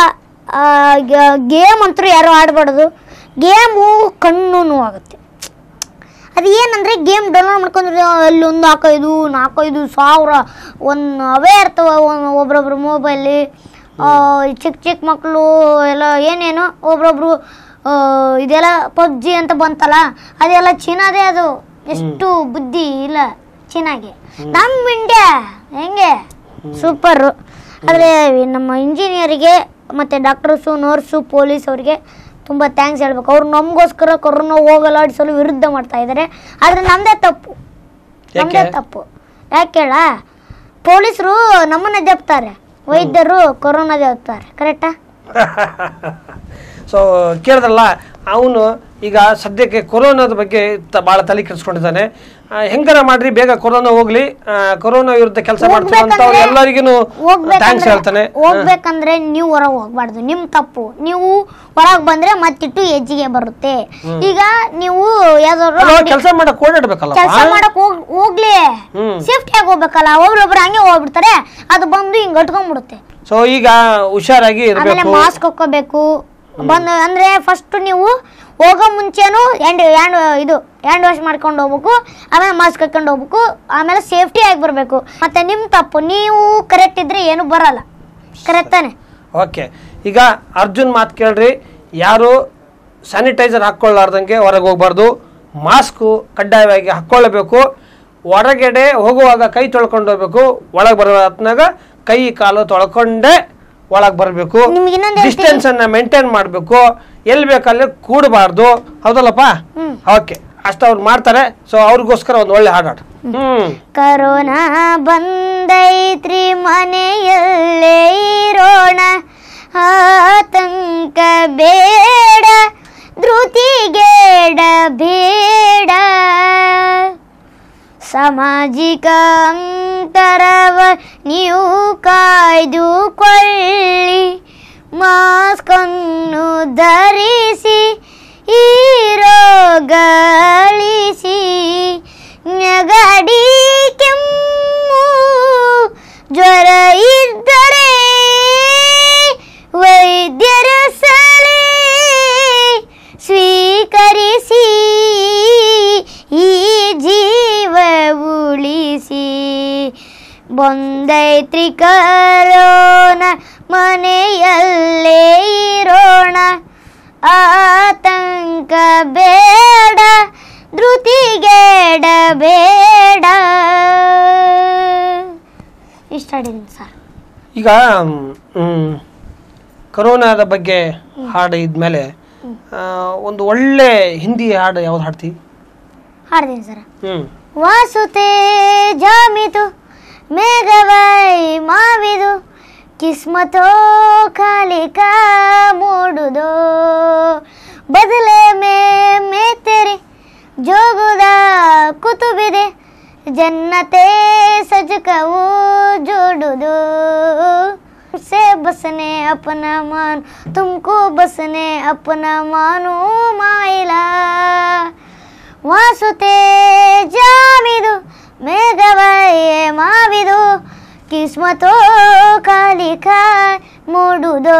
ಗೇಮ್ ಅಂತೂ ಯಾರು ಆಡಬಾರ್ದು ಗೇಮು ಕಣ್ಣು ನೋವಾಗುತ್ತೆ ಅದು ಏನಂದರೆ ಗೇಮ್ ಡೌನ್ಲೋಡ್ ಮಾಡ್ಕೊಂಡ್ರೆ ಅಲ್ಲಿ ಒಂದು ನಾಲ್ಕೈದು ನಾಲ್ಕೈದು ಸಾವಿರ ಒಂದು ಅವೇ ಇರ್ತವೆ ಒಂದ್- ಒಬ್ರೊಬ್ರು ಮೊಬೈಲಿ ಚಿಕ್ಕ ಚಿಕ್ಕ ಮಕ್ಕಳು ಎಲ್ಲ ಏನೇನೋ ಒಬ್ರೊಬ್ರು ಆ, ಇದೆಲ್ಲ ಪಬ್ಜಿ ಅಂತ ಬಂತಲ್ಲ ಅದೆಲ್ಲ ಚೀನಾದೇ ಅದು ಎಷ್ಟು ಬುದ್ಧಿ ಇಲ್ಲ ಚೀನಾಗೆ ನಮ್ಮ ಇಂಡಿಯಾ ಹೆಂಗೆ ಸೂಪರು ಆದರೆ ನಮ್ಮ ಇಂಜಿನಿಯರಿಗೆ ಮತ್ತು ಡಾಕ್ಟರ್ಸು ನರ್ಸು ಪೊಲೀಸ್ ಅವರಿಗೆ ತುಂಬ ಥ್ಯಾಂಕ್ಸ್ ಹೇಳ್ಬೇಕು ಅವ್ರು ನಮಗೋಸ್ಕರ ಕೊರೋನಾ ಹೋಗಲಾಡಿಸಲು ವಿರುದ್ಧ ಮಾಡ್ತಾ ಇದ್ದಾರೆ ಆದರೆ ನಮ್ಮದೇ ತಪ್ಪು ನಮ್ಮದೇ ಯಾಕೆ? ತಪ್ಪು ಯಾಕೆ ಹೇಳ ಪೊಲೀಸರು ನಮ್ಮನ್ನ ಜಪ್ತಾರೆ ವೈದ್ಯರು ಕೊರೋನಾ ಜಪ್ತಾರೆ ಕರೆಕ್ಟಾ ಸೊ ಕೇಳಿದ್ರಲ್ಲ ಅವನು ಈಗ ಸದ್ಯಕ್ಕೆ ಕೊರೋನಾದ ಬಗ್ಗೆ ತ- ಬಹಳ ತಲೆ ಕೆಡಿಸ್ಕೊಂಡಿದ್ದಾನೆ ಆ, ಹೆಂಗಾರ ಮಾಡ್ರಿ ಬೇಗ ಕೊರೋನಾ ಹೋಗ್ಲಿ ಆ, ಕೊರೋನಾ ವಿರುದ್ಧ ಕೆಲಸ ಮಾಡ್ತಾರಂತ ಹೋಗ್ಬೇಕಂದ್ರೆ- ಎಲ್ಲರಿಗೂ ಥ್ಯಾಂಕ್ಸ್ ಹೋಗ್ಬೇಕಂದ್ರೆ ಹೇಳ್ತಾನೆ ಹೋಗ್ಬೇಕಂದ್ರೆ ನೀವು ಹೊರಗೆ ಹೋಗ್ಬಾರ್ದು ನಿಮ್ ತಪ್ಪು ನೀವು ಹೊರಗೆ ಬಂದ್ರೆ ಮತ್ತಿಟ್ಟು ಹೆಜ್ಜಿಗೆ ಬರುತ್ತೆ ಈಗ ನೀವು ಯಾವ್ದಾದ್ರು ಕೆಲಸ ಮಾಡಕ್ ಓಡಾಡ್ಬೇಕಲ್ಲ ಕೆಲಸ ಮಾಡಕ್ ಹೋಗ್ ಹೋಗ್ಲಿ ಹ್ಮ್. ಸೇಫ್ಟಿಯಾಗಿ ಹೋಗ್ಬೇಕಲ್ಲ ಒಬ್ರೊಬ್ರು ಹಂಗೆ ಹೋಗ್ಬಿಡ್ತಾರೆ ಅದು ಬಂದು ಹಿಂಗ್ ಅಟ್ಕೊಂಡ್ಬಿಡುತ್ತೆ ಸೊ ಈಗ ಹುಷಾರಾಗಿ ಆಮೇಲೆ ಇರಬೇಕು ಮಾಸ್ಕ್ ಹಾಕೋಬೇಕು ಬಂದು ಅಂದ್ರೆ ಫಸ್ಟ್ ನೀವು ಹೋಗೋ ಮುಂಚೆನು ಹ್ಯಾಂಡ್ ಹ್ಯಾಂಡ್ ಇದು ಹ್ಯಾಂಡ್ ವಾಶ್ ಮಾಡ್ಕೊಂಡು ಹೋಗ್ಬೇಕು ಆಮೇಲೆ ಮಾಸ್ಕ್ ಹಾಕೊಂಡು ಹೋಗ್ಬೇಕು ಆಮೇಲೆ ಸೇಫ್ಟಿ ಆಗಿ ಬರಬೇಕು ಮತ್ತೆ ನಿಮ್ಮ ತಪ್ಪು ನೀವು ಕರೆಕ್ಟ್ ಇದ್ರೆ ಏನು ಬರಲ್ಲ ಕರೆಕ್ಟ್ ತಾನೆ ಓಕೆ ಈಗ ಅರ್ಜುನ್ ಮಾತು ಕೇಳ್ರಿ ಯಾರು ಸ್ಯಾನಿಟೈಸರ್ ಹಾಕ್ಕೊಳ್ಳಾರ್ದಂಗೆ ಹೊರಗೆ ಹೋಗ್ಬಾರ್ದು ಮಾಸ್ಕು ಕಡ್ಡಾಯವಾಗಿ ಹಾಕ್ಕೊಳ್ಳಬೇಕು ಹೊರಗಡೆ ಹೋಗುವಾಗ ಕೈ ತೊಳ್ಕೊಂಡು ಹೋಗ್ಬೇಕು ಒಳಗೆ ಬರೋ ಹೊತ್ನಾಗ ಕೈ ಕಾಲು ತೊಳ್ಕೊಂಡೇ ಒಳಗೆ ಬರಬೇಕು ನಿಮ್ಗೆ ಇನ್ನೊಂದು ಹೇಳ್ತೀನಿ. ಡಿಸ್ಟೆನ್ಸ್ ಅನ್ನ ಮೇಂಟೈನ್ ಮಾಡಬೇಕು ಎಲ್ಲಿ ಬೇಕಲ್ಲಿ ಕೂಡಬಾರ್ದು ಹೌದಲ್ಲಪ್ಪ ಹ್ಮ್. ಓಕೆ ಅಷ್ಟು ಅವ್ರು ಮಾಡ್ತಾರೆ ಸೊ ಅವ್ರಿಗೋಸ್ಕರ ಒಂದು ಒಳ್ಳೆ ಹಾಡಾಡು ಹ್ಮ್ ಕರೋನಾ ಬಂದೈತ್ರಿ ಮನೆಯಲ್ಲೇ ಇರೋಣ ಆತಂಕ ಬೇಡ ಧೃತಿಗೇಡ ಬೇಡ ಸಾಮಾಜಿಕ ಅಂತರವ ನೀವು ಕಾಯ್ದುಕೊಳ್ಳಿ ಮಾಸ್ಕ್ ಅನ್ನು ಧರಿಸಿ ಈ ರೋಗಳಿಸಿ ನೆಗಡಿ ಕೆಮ್ಮು ಜ್ವರ ಇದ್ದರೆ ವೈದ್ಯರ ಸಲಹೆ ಸ್ವೀಕರಿಸಿ ಈ ಜೀವ ಉಳಿಸಿ ಬಂದೈತ್ರಿ ಕರೋನ ಮನೆಯಲ್ಲೇ ಇರೋಣ ಆತಂಕ ಬೇಡ ಧೃತಿಗೇಡ ಬೇಡ ಇಷ್ಟ ಆಡಿದ್ದೀನಿ ಸರ್ ಈಗ ಮ್, ಕರೋನಾದ ಬಗ್ಗೆ ಹಾಡು ಇದ್ಮೇಲೆ ಆ, ಒಂದು ಒಳ್ಳೆ ಹಿಂದಿ ಹಾಡು ಯಾವ್ದು ಹಾಡ್ತಿ ಹಾಡ್ತೀನಿ ಸರ್ ಹ್ಮ್ ವಾಸುತೆ ಜಾಮಿತು ಮೇಘವೈ ಮಾವಿದು ಕಿಸ್ಮತೋ ಕಾಲಿಕ ಮೂಡುದೋ ಬದಲೆ ಮೇ ಮೇ ತೆರೆ ಜೋಗುದ ಕುತುಬಿದೆ जन्नते सजकऊ जोड़ो से बसने अपना मान तुमको बसने अपना मानो माइला ವಾಸುತೆ ಜಾಮಿದು ಮೇಘವಯೇ ಮಾವಿದು ಕಿಸ್ಮತೋ ಕಾಲಿಕ ಮೂಡುದೋ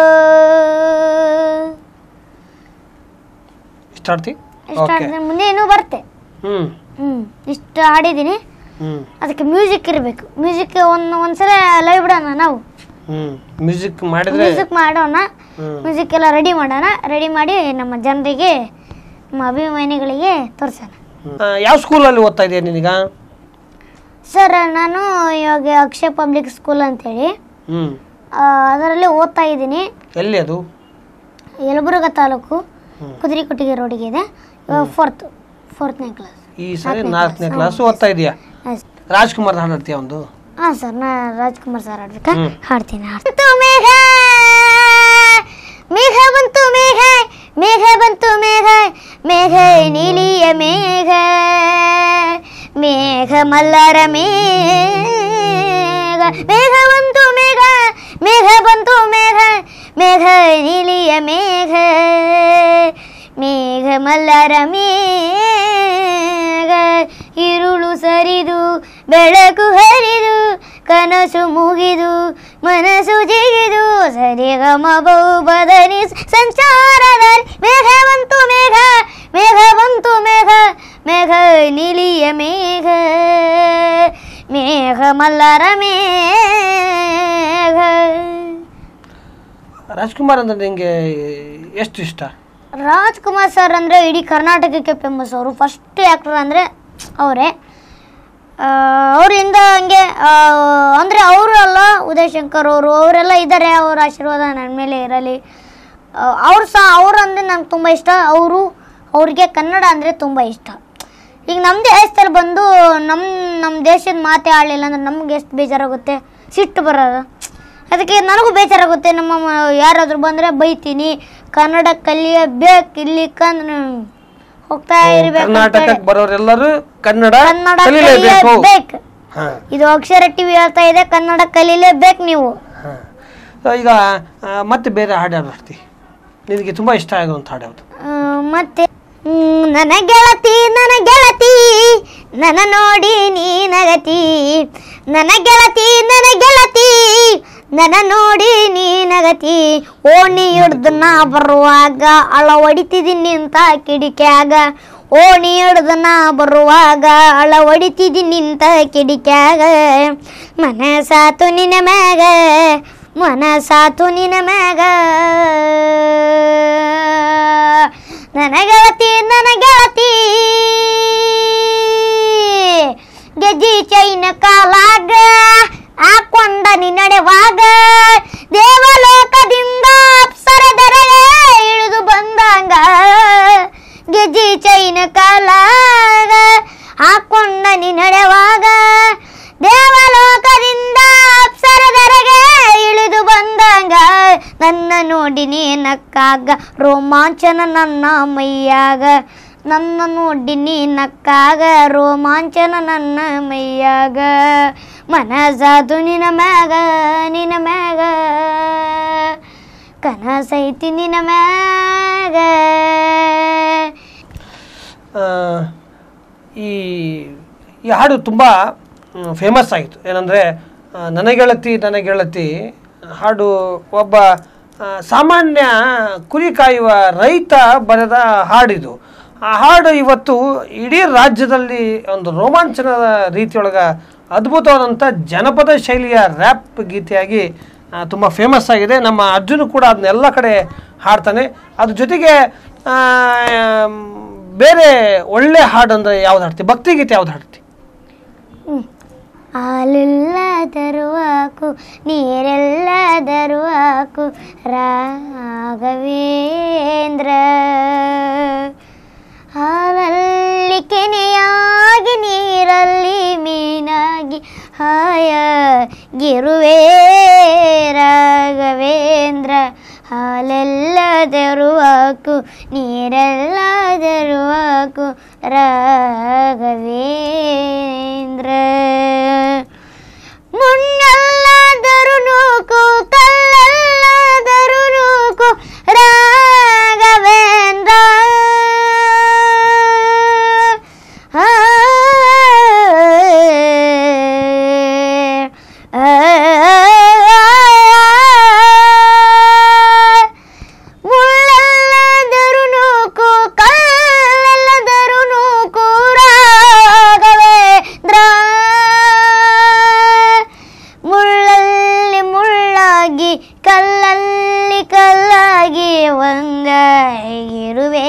ಇಷ್ಟ ಆಡ್ತಿ ಇಷ್ಟ ಓಕೆ ಆಡಿದ್ರೆ ಮುಂದೆ ಇನ್ನೂ ಬರುತ್ತೆ ಹ್ಞೂ ಹ್ಞೂ ಇಷ್ಟು ಹಾಡಿದ್ದೀನಿ ಹ್ಞೂ ಅದಕ್ಕೆ ಮ್ಯೂಸಿಕ್ ಇರಬೇಕು ಮ್ಯೂಸಿಕ್ ಒಂದು ಒಂದ್ಸಲ ಲೈವ್ ಬಿಡೋಣ ನಾವು ಹ್ಞೂ ಮ್ಯೂಸಿಕ್ ಮಾಡಿದರೆ ಮ್ಯೂಸಿಕ್ ಮಾಡೋಣ ಹ್ಞೂ ಮ್ಯೂಸಿಕ್ ಎಲ್ಲ ರೆಡಿ ಮಾಡೋಣ ರೆಡಿ ಮಾಡಿ ನಮ್ಮ ಜನರಿಗೆ ನಮ್ಮ ಅಭಿಮಾನಿಗಳಿಗೆ ತೋರಿಸೋಣ ಯಾವ ಸ್ಕೂಲಲ್ಲಿ ಓದ್ತಾ ಇದೆಯಾ ನೀನೀಗ ಸರ್ ನಾನು ಇವಾಗ ಅಕ್ಷಯ ಪಬ್ಲಿಕ್ ಸ್ಕೂಲ್ ಅಂತೇಳಿ ಹ್ಞೂ ಆ, ಅದರಲ್ಲಿ ಓದ್ತಾ ಇದ್ದೀನಿ ಎಲ್ಲಿ ಅದು ಯಲಬುರ್ಗ ತಾಲೂಕು ಹ್ಮ್. ಕುದುರೆಕೊಟ್ಟಿಗೆ ರೋಡಿಗೆ ಇದೆ ಇವಾಗ ಫೋರ್ತ್ ಫೋರ್ತ್ನೇ ಕ್ಲಾಸ್ ಈ ಸರಿ ನಾಲ್ಕನೇ ನಾಲ್ಕನೇ class. ಕ್ಲಾಸ್ ಓದ್ತಾ ಇದೆಯಾ ರಾಜ್ಕುಮಾರ್ ಹಾಡ್ತೀಯ ಒಂದು ಹಾಂ ಸರ್ ನಾ ರಾಜ್ಕುಮಾರ್ ಸರ್ ಆಡ್ಬೇಕಾ ಹ್ಮ್. ಹಾಡ್ತೀನಿ ಹಾಡ್ತೀನಿ ಮೇಘ ಮೇಘ ಬಂತು ಮೇಘ ಮೇಘ ಬಂತು ಮೇಘ ಮೇಘ ನೀಲಿಯ ಮೇಘ ಮೇಘ ಮಲ್ಲರ ಮೇಘ ಮೇಘ ಬಂತು ಮೇಘ ಮೇಘ ಬಂತು ಮೇಘ ಮೇಘ ನೀಲಿಯ ಮೇಘ ಮೇಘ ಮಲ್ಲರ ಮೇಘ ಇರುಳು ಸರಿದು ಬೆಳಕು ಹರಿದು ಕನಸು ಮುಗಿದು ಮನಸ್ಸು ಜಿಗಿದು ಸರಿಗಮ ಬಹುಬದನಿ ಸಂಚಾರದಲ್ಲಿ ಮೇಘ ಬಂತು ಮೇಘ ಮೇಘ ಬಂತು ಮೇಘ ಮೇಘ ನೀಲಿಯ ಮೇಘ ಮೇಘ ಮಲ್ಲರ ಮೇಘ ರಾಜ್ಕುಮಾರ್ ಅಂದ್ರೆ ನಿಂಗೆ ಎಷ್ಟು ಇಷ್ಟ ರಾಜ್ಕುಮಾರ್ ಸರ್ ಅಂದರೆ ಇಡೀ ಕರ್ನಾಟಕಕ್ಕೆ ಫೇಮಸ್ ಅವರು ಫಸ್ಟ್ ಆ್ಯಕ್ಟರ್ ಅಂದರೆ ಅವರೇ ಅವರಿಂದ ಹಂಗೆ ಅಂದರೆ ಅವರು ಅಲ್ಲ ಉದಯ್ ಶಂಕರ್ ಅವರು ಅವರೆಲ್ಲ ಇದ್ದಾರೆ ಅವರ ಆಶೀರ್ವಾದ ನನ್ನ ಮೇಲೆ ಇರಲಿ ಅವ್ರು ಸಹ ಅವರು ಅಂದರೆ ನಂಗೆ ತುಂಬ ಇಷ್ಟ ಅವರು ಅವ್ರಿಗೆ ಕನ್ನಡ ಅಂದರೆ ತುಂಬ ಇಷ್ಟ ಈಗ ನಮ್ಮ ದೇಶದಲ್ಲಿ ಬಂದು ನಮ್ಮ ನಮ್ಮ ದೇಶದ ಮಾತೇ ಆಡಲಿಲ್ಲ ಅಂದ್ರೆ ನಮ್ಗೆ ಎಷ್ಟು ಬೇಜಾರಾಗುತ್ತೆ ಸಿಟ್ಟು ಬರೋದು ಅದಕ್ಕೆ ನನಗೂ ಬೇಜಾರಾಗುತ್ತೆ ನಮ್ಮ ಮ- ಯಾರಾದರೂ ಬಂದರೆ ಬೈತೀನಿ ಕನ್ನಡ ಕಲಿಯಬೇಕು ಇಲ್ಲಿ ಕಂದ್ರೆ ಹೋಗ್ತಾ ಇರಬೇಕು ಕರ್ನಾಟಕಕ್ಕೆ ಬರೋರೆಲ್ಲರೂ ಕನ್ನಡ ಕನ್ನಡ ಕಲಿಲೇಬೇಕು ಕಲಿಯಬೇಕು ಹಾ ಇದು ಅಕ್ಷರ ಟಿವಿ ಹೇಳ್ತಾ ಇದೆ ಕನ್ನಡ ಕಲಿಲೇಬೇಕು ನೀವು ಹಾ ಸೊ ಈಗ ಆ, ಮತ್ತೆ ಬೇರೆ ಹಾಡು ಯಾವ್ದು ಹಾಡ್ತಿ ನಿನಗೆ ತುಂಬ ಇಷ್ಟ ಆಗುವಂಥ ಹಾಡು ಯಾವುದು ಆ, ಮತ್ತೆ ಹ್ಮ್, ನನ್ನ ಗೆಳತಿ ನನ್ನ ಗೆಳತಿ ನನ್ನ ನೋಡಿ ನೀ ನಗತಿ ನನ್ನ ಗೆಳತಿ ನನ್ನ ಗೆಳತಿ ನನ್ನ ನೋಡಿ ನೀ ನಗತಿ ಓಣಿ ಹಿಡ್ದು ನಾ ಬರುವಾಗ ಅಳ ಹೊಡಿತಿದ್ದೀನಿ ನಿಂತ ಕಿಡಿಕ್ಯಾಗ ಓಣಿ ಹಿಡ್ದು ನಾ ಬರುವಾಗ ಅಳ ಹೊಡಿತಿದ್ದೀನಿ ನಿಂತ ಕಿಡಿಕ್ಯಾಗ ಮನಸಾತು ನಿನ್ನ ಮ್ಯಾಗ ಮನಸಾತು ನಿನ್ನ ಮ್ಯಾಗ ನನ್ನ ಗೆಳತಿ ನನ್ನ ಗೆಳತಿ ಗೆಜ್ಜಿ ಚೈನ ಕಾಲಾಗ ಹಾಕೊಂಡ ನೀ ನಡೆವಾಗ ದೇವಲೋಕದಿಂದ ಅಪ್ಸರದರಗೆ ಇಳಿದು ಬಂದಂಗ ಗೆಜ್ಜಿ ಚೈನ ಕಾಲಾಗ ಹಾಕೊಂಡ ನೀ ನಡೆವಾಗ ದೇವಲೋಕದಿಂದ ಅಪ್ಸರದರಗೆ ಇಳಿದು ಬಂದಂಗ ನನ್ನ ನೋಡಿ ನೀ ನಕ್ಕಾಗ ರೋಮಾಂಚನ ನನ್ನ ಮೈಯಾಗ ನನ್ನ ನೋಡಿ ನೀ ನಕ್ಕಾಗ ರೋಮಾಂಚನ ನನ್ನ ಮೈಯಾಗ ಮನಸಾದು ನಿನ ಮ್ಯಾಗ ನಿನ ಮ್ಯಾಗ ಕನಸೈತಿ ನಿನ ಮ್ಯಾಗ ಆ, ಈ ಈ ಹಾಡು ತುಂಬ ಫೇಮಸ್ ಆಯಿತು ಏನಂದರೆ ನನ್ನ ಗೆಳತಿ ನನ್ನ ಗೆಳತಿ ಹಾಡು ಒಬ್ಬ ಆ, ಸಾಮಾನ್ಯ ಕುರಿ ಕಾಯುವ ರೈತ ಬರೆದ ಹಾಡಿದು ಆ ಹಾಡು ಇವತ್ತು ಇಡೀ ರಾಜ್ಯದಲ್ಲಿ ಒಂದು ರೋಮಾಂಚನದ ರೀತಿಯೊಳಗೆ ಅದ್ಭುತವಾದಂಥ ಜನಪದ ಶೈಲಿಯ ರ್ಯಾಪ್ ಗೀತೆಯಾಗಿ ತುಂಬ ಫೇಮಸ್ ಆಗಿದೆ ನಮ್ಮ ಅರ್ಜುನ್ ಕೂಡ ಅದನ್ನೆಲ್ಲ ಕಡೆ ಹಾಡ್ತಾನೆ ಅದ್ರ ಜೊತೆಗೆ ಆ, ಬೇರೆ ಒಳ್ಳೆ ಹಾಡು ಅಂದರೆ ಯಾವ್ದು ಹಾಡ್ತಿ ಭಕ್ತಿಗೀತೆ ಯಾವ್ದು ಹಾಡ್ತಿ ಹಾಲಿಲ್ಲದರೂ ಹಾಕು ನೀರೆಲ್ಲದರೂ ಹಾಕು ರಾಘವೇಂದ್ರ ಹಾಲಲ್ಲಿ ಕೆನೆಯಾಗಿ ನೀರಲ್ಲಿ ಮೀನಾಗಿ ಹಾಯಾಗಿರುವೆ ರಾಘವೇಂದ್ರ ಹಾಲೆಲ್ಲದರೂ ಹಾಕು ನೀರೆಲ್ಲದರೂ ಹಾಕು ರಾಘವೇಂದ್ರ ಮುನ್ನಲ್ಲಾದರೂ ನೂಕು ಕಲ್ಲಲ್ಲಾದರೂ ನೂಕು ರಾಘವೇಂದ್ರ ಆ, ಆ, ಮುಳ್ಳೆಲ್ಲದರೂ ನೂಕು ಕಲ್ಲೆಲ್ಲದರೂ ನೂಕು ರಾಘವೇಂದ್ರ ಮುಳ್ಳಲ್ಲಿ ಮುಳ್ಳಾಗಿ ಕಲ್ಲಲ್ಲಿ ಕಲ್ಲಾಗಿ ಒಂದಾಗಿರುವೆ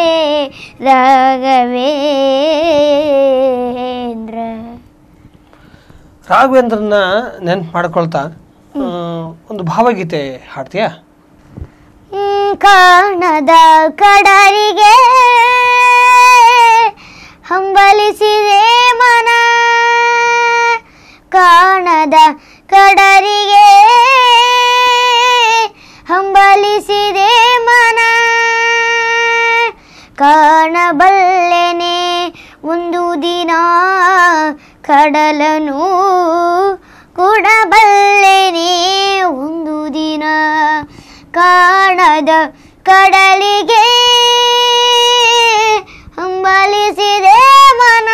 ರಾಘವೇಂದ್ರ ರಾಘವೇಂದ್ರನ ನೆನ್ಪು ಮಾಡ್ಕೊಳ್ತಾ ಆ, ಒಂದು ಭಾವಗೀತೆ ಹಾಡ್ತೀಯಾ ಹ್ಮ್, ಕಾಣದ ಕಡಲಿಗೆ ಹಂಬಲಿಸಿದೆ ಮನ ಕಾಣದ ಕಡಲಿಗೆ ಹಂಬಲಿಸಿದೆ ಮನ ಕಾಣಬಲ್ಲೆನೆ ಒಂದು ದಿನ ಕಡಲನು ಕೊಡಬಲ್ಲೆನೆ ಒಂದು ದಿನ ಕಾಣದ ಕಡಲಿಗೆ ಹಂಬಲಿಸಿದೆ ಮನ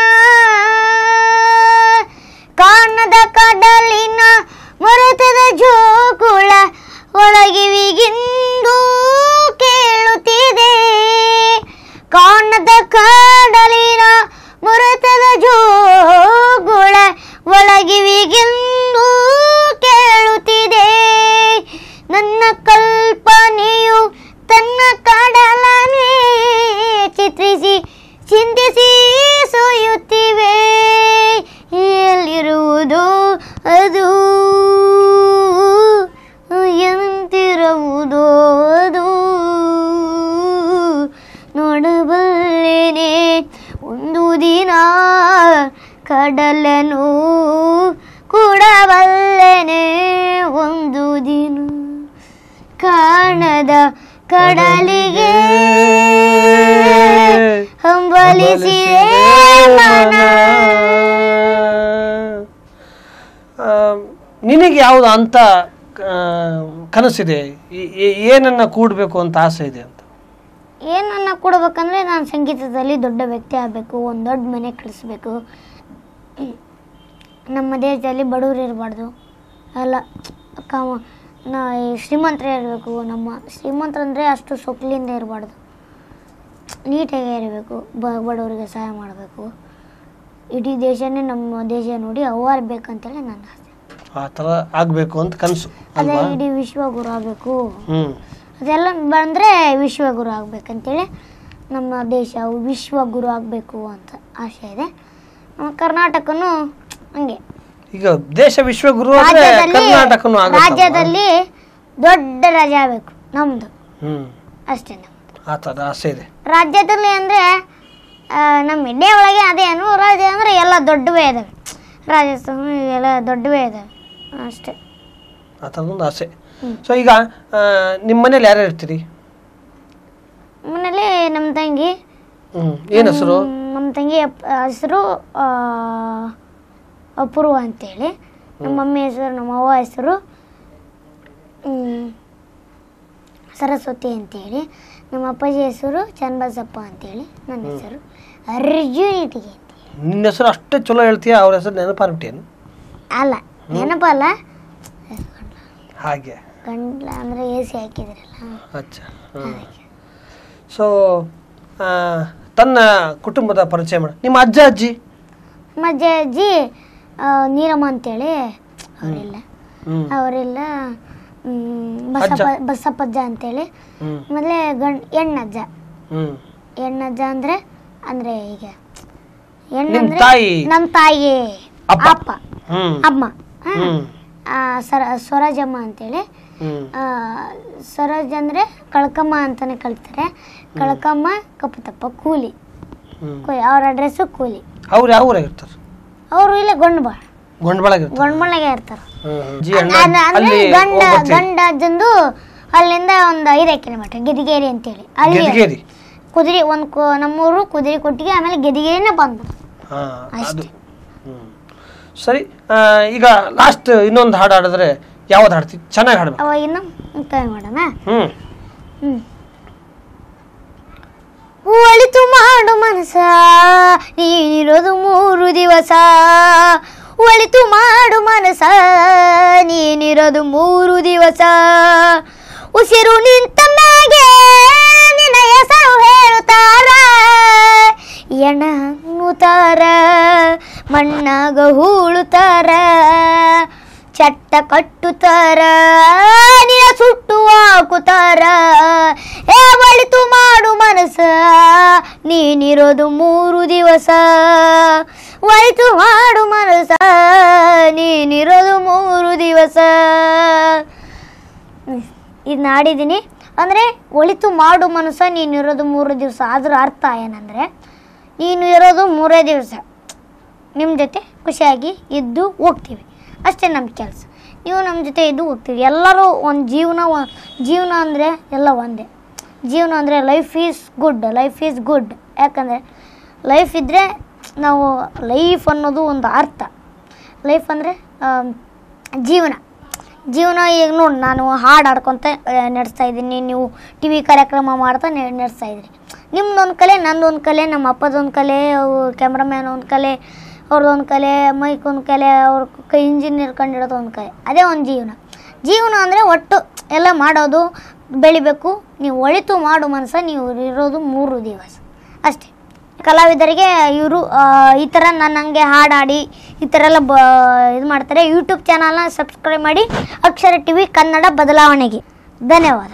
ಕಾಣದ ಕಡಲಿನ ಮರುತದ ಜೋಗುಳ ಒಳಗಿವಿಗಿಂದು ಕೇಳುತ್ತಿದೆ ಕಾಣದ ಕಡಲಿನ ಮರುತದ ಜೋಗುಳ ಒಳಗಿವಿಗಿಂದು ಕೇಳುತ್ತಿದೆ ನನ್ನ ಕಲ್ಪನೆಯು ತನ್ನ ಕಡಲನೇ ಚಿತ್ರಿಸಿ ಚಿಂತಿಸಿ ಸೊಯ್ಯುತ್ತಿವೆ ಎಲ್ಲಿರುವುದು ಅದು ಎಂತಿರುವುದು ಅದು ನೋಡಬಲ್ಲೆನೆ ಒಂದು ದಿನ ಕಡಲನು ಕೂಡಬಲ್ಲೆನೆ ಒಂದು ದಿನ ಕಾಣದ ಕಡಲಿಗೆ ಹಂಬಲಿಸಿದೆ ಮನ ಆ, ನಿನಗೆ ಯಾವುದು ಅಂತ ಆ, ಕನಸಿದೆ ಈ- ಈ- ಏನನ್ನ ಕೂಡಬೇಕು ಅಂತ ಆಸೆ ಇದೆ ಅಂತ ಏನನ್ನ ಕೊಡ್ಬೇಕಂದ್ರೆ ನಾನು ಸಂಗೀತದಲ್ಲಿ ದೊಡ್ಡ ವ್ಯಕ್ತಿ ಆಗಬೇಕು ಒಂದು ದೊಡ್ಡ ಮನೆ ಕಳಿಸ್ಬೇಕು ನಮ್ಮ ದೇಶದಲ್ಲಿ ಬಡವರು ಇರಬಾರ್ದು ಎಲ್ಲ ಕಾಮ ನಾ ಈ ಶ್ರೀಮಂತರೇ ಇರಬೇಕು ನಮ್ಮ ಶ್ರೀಮಂತರಂದರೆ ಅಷ್ಟು ಸೊಕ್ಲಿಂದ ಇರಬಾರ್ದು ನೀಟಾಗಿ ಇರಬೇಕು ಬ ಬಡವರಿಗೆ ಸಹಾಯ ಮಾಡಬೇಕು ಇಡೀ ದೇಶನೇ ನಮ್ಮ ದೇಶ ನೋಡಿ ಬೇಕಂತೇಳಿ ನನ್ನ ಆಸೆ ಆ ಥರ ಆಗಬೇಕು ಅಂತ ಕನಸು ಅದೇ ಅಲ್ವಾ ಇಡೀ ವಿಶ್ವಗುರು ಆಗಬೇಕು ಹ್ಞೂ ಅದೆಲ್ಲ ಬಂದರೆ ವಿಶ್ವಗುರು ಆಗ್ಬೇಕಂತೇಳಿ ನಮ್ಮ ದೇಶ ವಿಶ್ವಗುರು ಆಗಬೇಕು ಅಂತ ಆಸೆ ಇದೆ ನಮ್ಮ ಕರ್ನಾಟಕನು ಹಂಗೆ ಈಗ ದೇಶ ವಿಶ್ವಗುರು ಅಂದ್ರೆ ರಾಜ್ಯದಲ್ಲಿ ಕರ್ನಾಟಕನೂ ಆಗುತ್ತೆ ರಾಜ್ಯದಲ್ಲಿ ದೊಡ್ಡ ರಾಜ್ಯ ಆಗಬೇಕು ನಮ್ಮದು ಹ್ಞೂ ಅಷ್ಟೇ ನಮ್ದು ಆ ಥರ ಆಸೆ ಇದೆ ರಾಜ್ಯದಲ್ಲಿ ಅಂದರೆ ನಮ್ಮ ಇಂಡಿಯಾ ಒಳಗೆ ಅದೇನು ರಾಜ್ಯ ಅಂದರೆ ಎಲ್ಲ ದೊಡ್ಡವೇ ಇದ್ದಾವೆ ರಾಜಸ್ಥಾನ ಎಲ್ಲ ದೊಡ್ಡವೇ ಇದ್ದಾವೆ ಅಷ್ಟೇ ಆ ಥರದೊಂದು ಆಸೆ ಹ್ಮ್. ಸೊ ಈಗ ಆ, ನಿಮ್ಮ ಮನೇಲಿ ಯಾರ್ಯಾರು ಇರ್ತೀರಿ ಆಮೇಲೆ ನಮ್ಮ ತಂಗಿ ಹ್ಞೂ ಏನು ಹೆಸರು ಹ್ಮ್, ನಮ್ಮ ತಂಗಿ ಅಪ್- ಹೆಸರು ಆ, ಅಪೂರ್ವ ಅಂತೇಳಿ ನಮ್ಮ ಮಮ್ಮಿ ಹೆಸರು ನಮ್ಮ ಅವ್ವ ಹೆಸರು ಹ್ಮ್, ಸರಸ್ವತಿ ಅಂತೇಳಿ ನಮ್ಮ ಅಪ್ಪಾಜಿ ಹೆಸರು ಚನ್ನಬಸಪ್ಪ ಅಂತೇಳಿ ನನ್ನ ಹೆಸರು ಅರ್ಜುನ್ ಇಟಿಗೆ ಅಂತ ನಿನ್ನ ಹೆಸರು ಅಷ್ಟೇ ಚಲೋ ಹೇಳ್ತೀಯ ಅವ್ರ ಹೆಸರು ನೆನಪಾರ್ಬಿಟ್ಟೇನು ಅಲ್ಲ ನೆನಪಲ್ಲ ಹಾಗೆ ಗಂಡ್ಲ ಅಂದರೆ ಎ ಸಿ ಹಾಕಿದ್ರಲ್ಲ ಅಚ್ಚ ಸೊ ತನ್ನ ಕುಟುಂಬದ ಪರಿಚಯ ಮಾಡ ನಿಮ್ಮ ಅಜ್ಜ ಅಜ್ಜಿ ನಮ್ಮ ಅಜ್ಜ ಅಜ್ಜಿ ಆ, ನೀರಮ್ಮ ಅಂತೇಳಿ ಅವರೆಲ್ಲ ಹ್ಮ್ ಅವರೆಲ್ಲ ಮ್, ಬಸಪ್ಪ ಬಸಪ್ಪಜ್ಜ ಅಂತೇಳಿ ಹ್ಮ್ ಆಮೇಲೆ ಗಂಡ್ ಹೆಣ್ಣಜ್ಜ ಹ್ಮ್ ಹೆಣ್ಣಜ್ಜ ಅಂದ್ರೆ ಅಂದ್ರೆ ಈಗ ನಿಮ್ ಹೆಣ್ಣಂದ್ರೆ ತಾಯಿ ನಮ್ಮ ತಾಯಿ ಅಪ್ಪ. ಅಪ್ಪ ಹ್ಮ್ ಅಮ್ಮ ಹಾ. ಹ್ಮ್ ಆ, ಸರ ಸ್ವರಾಜಮ್ಮ ಅಂತೇಳಿ ಹ್ಮ್ ಆ, ಸ್ವರಾಜ್ ಅಂದ್ರೆ ಕಳ್ಕಮ್ಮ ಅಂತಾನೆ ಕಳ್ತಾರೆ ಕಳ್ಕಮ್ಮ ಕಪ್ಪುತಪ್ಪ ಕೂಲಿ ಹ್ಮ್ ಕೂಲಿ ಅವ್ರ ಅಡ್ರೆಸ್ಸು ಕೂಲಿ ಅವ್ರು ಯಾವ ಊರಾಗ ಇರ್ತಾರೆ ಅವರು ಇಲ್ಲೇ ಗೊಂಡ್ಬಾಳ್ ಗೊಂಡಬಳಗ ಇರ್ತಾರೆ ಗೊಂಡ್ಬಳಗೆ ಇರ್ತಾರ ಹ್ಮ್, ಹ್ಮ್. ಜಿ ಅಣ್ಣ ಅದ್- ಅಂದ್ರೆ ಅಲ್ಲಿ ಗಂಡ ಹೋಗ್ಬರ್ತೀವಿ. ಗಂಡ ಅಜ್ಜಂದು ಅಲ್ಲಿಂದ ಒಂದು ಐದು ಕಿಲೋಮೀಟರ್ ಗೆದಿಗೇರಿ ಅಂತೇಳಿ ಅಲ್ಲಿ ಗೆದಗೇರಿ ಕುದುರೆ ಒಂದು ಕು ನಮ್ಮೂರು ಕುದುರೆ ಕೊಟ್ಟಿಗೆ ಆಮೇಲೆ ಗೆದಿಗೇರಿನೇ ಬಂದು ಹಾ ಅದು ಅಷ್ಟೇ ಹ್ಮ್. ಸರಿ ಆ, ಈಗ ಲಾಸ್ಟ್ ಇನ್ನೊಂದು ಹಾಡು ಹಾಡಿದ್ರೆ ಯಾವ್ದು ಹಾಡ್ತಿ ಚೆನ್ನಾಗಿ ಹಾಡ್ಬೇಕು ಅವಾಗ ಇನ್ನು ಟ್ರೈ ಮಾಡೋಣ ಹ್ಮ್ ಹ್ಮ್ ಒಳಿತು ಮಾಡು ಮನಸ ನೀನಿರೋದು ಮೂರು ದಿವಸ ಒಳಿತು ಮಾಡು ಮನಸ ನೀನಿರೋದು ಮೂರು ದಿವಸ ಉಸಿರು ನಿಂತ ಮ್ಯಾಗೆ ನಿನ್ನ ಹೆಸರು ಹೇಳುತ್ತಾರ ಎಣ ಅನ್ನುತ್ತಾರ ಮಣ್ಣಾಗ ಹೂಳುತ್ತಾರ ಚಟ್ಟ ಕಟ್ಟುತ್ತಾರ ನಿನ್ನ ಸುಟ್ಟು ಹಾಕುತ್ತಾರ ಏ ಬಳಿತು ಮಾಡು ಮನಸ ನೀನಿರೋದು ಮೂರು ದಿವಸ ಒಳಿತು ಮಾಡು ಮನಸ ನೀನಿರೋದು ಮೂರು ದಿವಸ ಇದು ನಾಡಿದ್ದೀನಿ ಅಂದರೆ ಒಳಿತು ಮಾಡು ಮನಸ್ಸ ನೀನಿರೋದು ಮೂರು ದಿವಸ ಅದ್ರ ಅರ್ಥ ಏನಂದರೆ ನೀನು ಇರೋದು ಮೂರೇ ದಿವಸ ನಿಮ್ಮ ಜೊತೆ ಖುಷಿಯಾಗಿ ಇದ್ದು ಹೋಗ್ತೀವಿ ಅಷ್ಟೇ ನಮ್ಮ ಕೆಲಸ ನೀವು ನಮ್ಮ ಜೊತೆ ಇದ್ದು ಹೋಗ್ತೀವಿ ಎಲ್ಲರೂ ಒಂದು ಜೀವನ ಒ- ಜೀವನ ಅಂದರೆ ಎಲ್ಲ ಒಂದೇ ಜೀವನ ಅಂದರೆ life is good life is good ಯಾಕಂದರೆ ಲೈಫ್ ಇದ್ದರೆ ನಾವು ಲೈಫ್ ಅನ್ನೋದು ಒಂದು ಅರ್ಥ ಲೈಫ್ ಅಂದರೆ ಜೀವನ ಜೀವನ ಈಗ ನೋಡಿ ನಾನು ಹಾಡು ಹಾಡ್ಕೊತ ನಡೆಸ್ತಾ ಇದ್ದೀನಿ ನೀವು ಟಿ ವಿ ಕಾರ್ಯಕ್ರಮ ಮಾಡ್ತಾ ನೆ- ನಡೆಸ್ತಾ ಇದ್ದೀರಿ ನಿಮ್ದೊಂದು ಕಲೆ ನಂದೊಂದು ಕಲೆ ನಮ್ಮ ಅಪ್ಪದೊಂದು ಕಲೆ ಕ್ಯಾಮ್ರಾಮ್ಯಾನ್ ಒಂದು ಕಲೆ ಅವ್ರದ್ದೊಂದು ಕಲೆ ಮೈಕ್ ಒಂದು ಕಲೆ ಅವ್ರ ಕೈ ಇಂಜಿನಿಯರ್ ಕಂಡಿಡೋದು ಒಂದು ಕಲೆ ಅದೇ ಒಂದು ಜೀವನ ಜೀವನ ಅಂದರೆ ಒಟ್ಟು ಎಲ್ಲ ಮಾಡೋದು ಬೆಳಿಬೇಕು ನೀವು ಒಳಿತು ಮಾಡು ಮನಸ್ಸ ನೀವು ಇರೋದು ಮೂರು ದಿವಸ ಅಷ್ಟೇ ಕಲಾವಿದರಿಗೆ ಇವರು ಈ ಥರ ನಾನು ಹಂಗೆ ಹಾಡು ಹಾಡಿ ಈ ಥರ ಎಲ್ಲ ಬ ಇದು ಮಾಡ್ತಾರೆ ಯೂಟ್ಯೂಬ್ ಚಾನಲ್ನ ಸಬ್ಸ್ಕ್ರೈಬ್ ಮಾಡಿ ಅಕ್ಷರ ಟಿ ವಿ ಕನ್ನಡ ಬದಲಾವಣೆಗೆ ಧನ್ಯವಾದ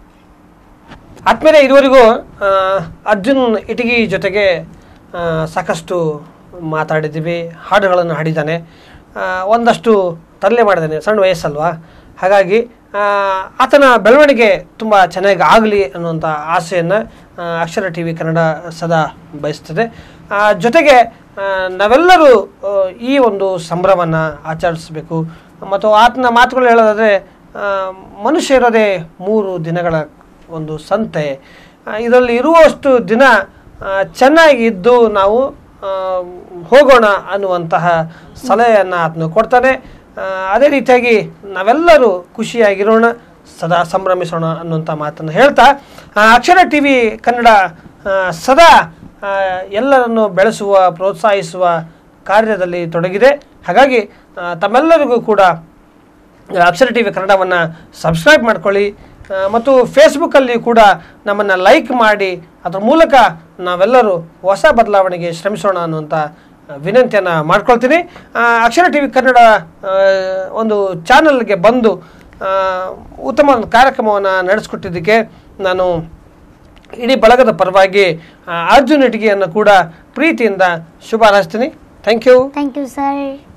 ಆದ್ಮೇಲೆ ಇದುವರೆಗೂ ಆ, ಅರ್ಜುನ್ ಇಟಗಿ ಜೊತೆಗೆ ಆ, ಸಾಕಷ್ಟು ಮಾತಾಡಿದ್ದೀವಿ ಹಾಡುಗಳನ್ನು ಹಾಡಿದ್ದಾನೆ ಆ, ಒಂದಷ್ಟು ತರಲೆ ಮಾಡಿದ್ದಾನೆ ಸಣ್ಣ ವಯಸ್ಸಲ್ವಾ ಹಾಗಾಗಿ ಆ, ಆತನ ಬೆಳವಣಿಗೆ ತುಂಬ ಚೆನ್ನಾಗಿ ಆಗಲಿ ಅನ್ನುವಂಥ ಆಸೆಯನ್ನು ಅಕ್ಷರ ಟಿ ವಿ ಕನ್ನಡ ಸದಾ ಬಯಸ್ತದೆ ಆ, ಜೊತೆಗೆ ಆ, ನಾವೆಲ್ಲರೂ ಆ, ಈ ಒಂದು ಸಂಭ್ರಮವನ್ನು ಆಚರಿಸಬೇಕು ಮತ್ತು ಆತನ ಮಾತುಗಳು ಹೇಳೋದಾದರೆ ಆ, ಮನುಷ್ಯ ಇರೋದೇ ಮೂರು ದಿನಗಳ ಒಂದು ಸಂತೆ ಆ, ಇದರಲ್ಲಿ ಇರುವಷ್ಟು ದಿನ ಆ, ಚೆನ್ನಾಗಿ ಇದ್ದು ನಾವು ಆ, ಹೋಗೋಣ ಅನ್ನುವಂತಹ ಸಲಹೆಯನ್ನು ಆತನು ಕೊಡ್ತಾನೆ ಆ, ಅದೇ ರೀತಿಯಾಗಿ ನಾವೆಲ್ಲರೂ ಖುಷಿಯಾಗಿರೋಣ ಸದಾ ಸಂಭ್ರಮಿಸೋಣ ಅನ್ನುವಂಥ ಮಾತನ್ನು ಹೇಳ್ತಾ ಆ, ಅಕ್ಷರ ಟಿ ವಿ ಕನ್ನಡ ಆ, ಸದಾ ಆ, ಎಲ್ಲರನ್ನು ಬೆಳೆಸುವ ಪ್ರೋತ್ಸಾಹಿಸುವ ಕಾರ್ಯದಲ್ಲಿ ತೊಡಗಿದೆ ಹಾಗಾಗಿ ಆ, ತಮ್ಮೆಲ್ಲರಿಗೂ ಕೂಡ ಅಕ್ಷರ ಟಿ ವಿ ಕನ್ನಡವನ್ನು ಸಬ್ಸ್ಕ್ರೈಬ್ ಮಾಡ್ಕೊಳ್ಳಿ ಆ, ಮತ್ತು ಫೇಸ್ಬುಕ್ಕಲ್ಲಿ ಕೂಡ ನಮ್ಮನ್ನು ಲೈಕ್ ಮಾಡಿ ಅದರ ಮೂಲಕ ನಾವೆಲ್ಲರೂ ಹೊಸ ಬದಲಾವಣೆಗೆ ಶ್ರಮಿಸೋಣ ಅನ್ನುವಂಥ ವಿನಂತಿಯನ್ನು ಮಾಡ್ಕೊಳ್ತೀನಿ ಆ, ಅಕ್ಷರ ಟಿ ವಿ ಕನ್ನಡ ಆ, ಒಂದು ಚಾನಲ್ಗೆ ಬಂದು ಆ, ಉತ್ತಮ ಒಂದು ಕಾರ್ಯಕ್ರಮವನ್ನು ನಡೆಸ್ಕೊಟ್ಟಿದ್ದಕ್ಕೆ ನಾನು ಇಡೀ ಬಳಗದ ಪರವಾಗಿ ಆ, ಅರ್ಜುನ್ ಇಟಗಿಯನ್ನು ಕೂಡ ಪ್ರೀತಿಯಿಂದ ಶುಭ ಹಾರೈಸ್ತೀನಿ thank you thank you sir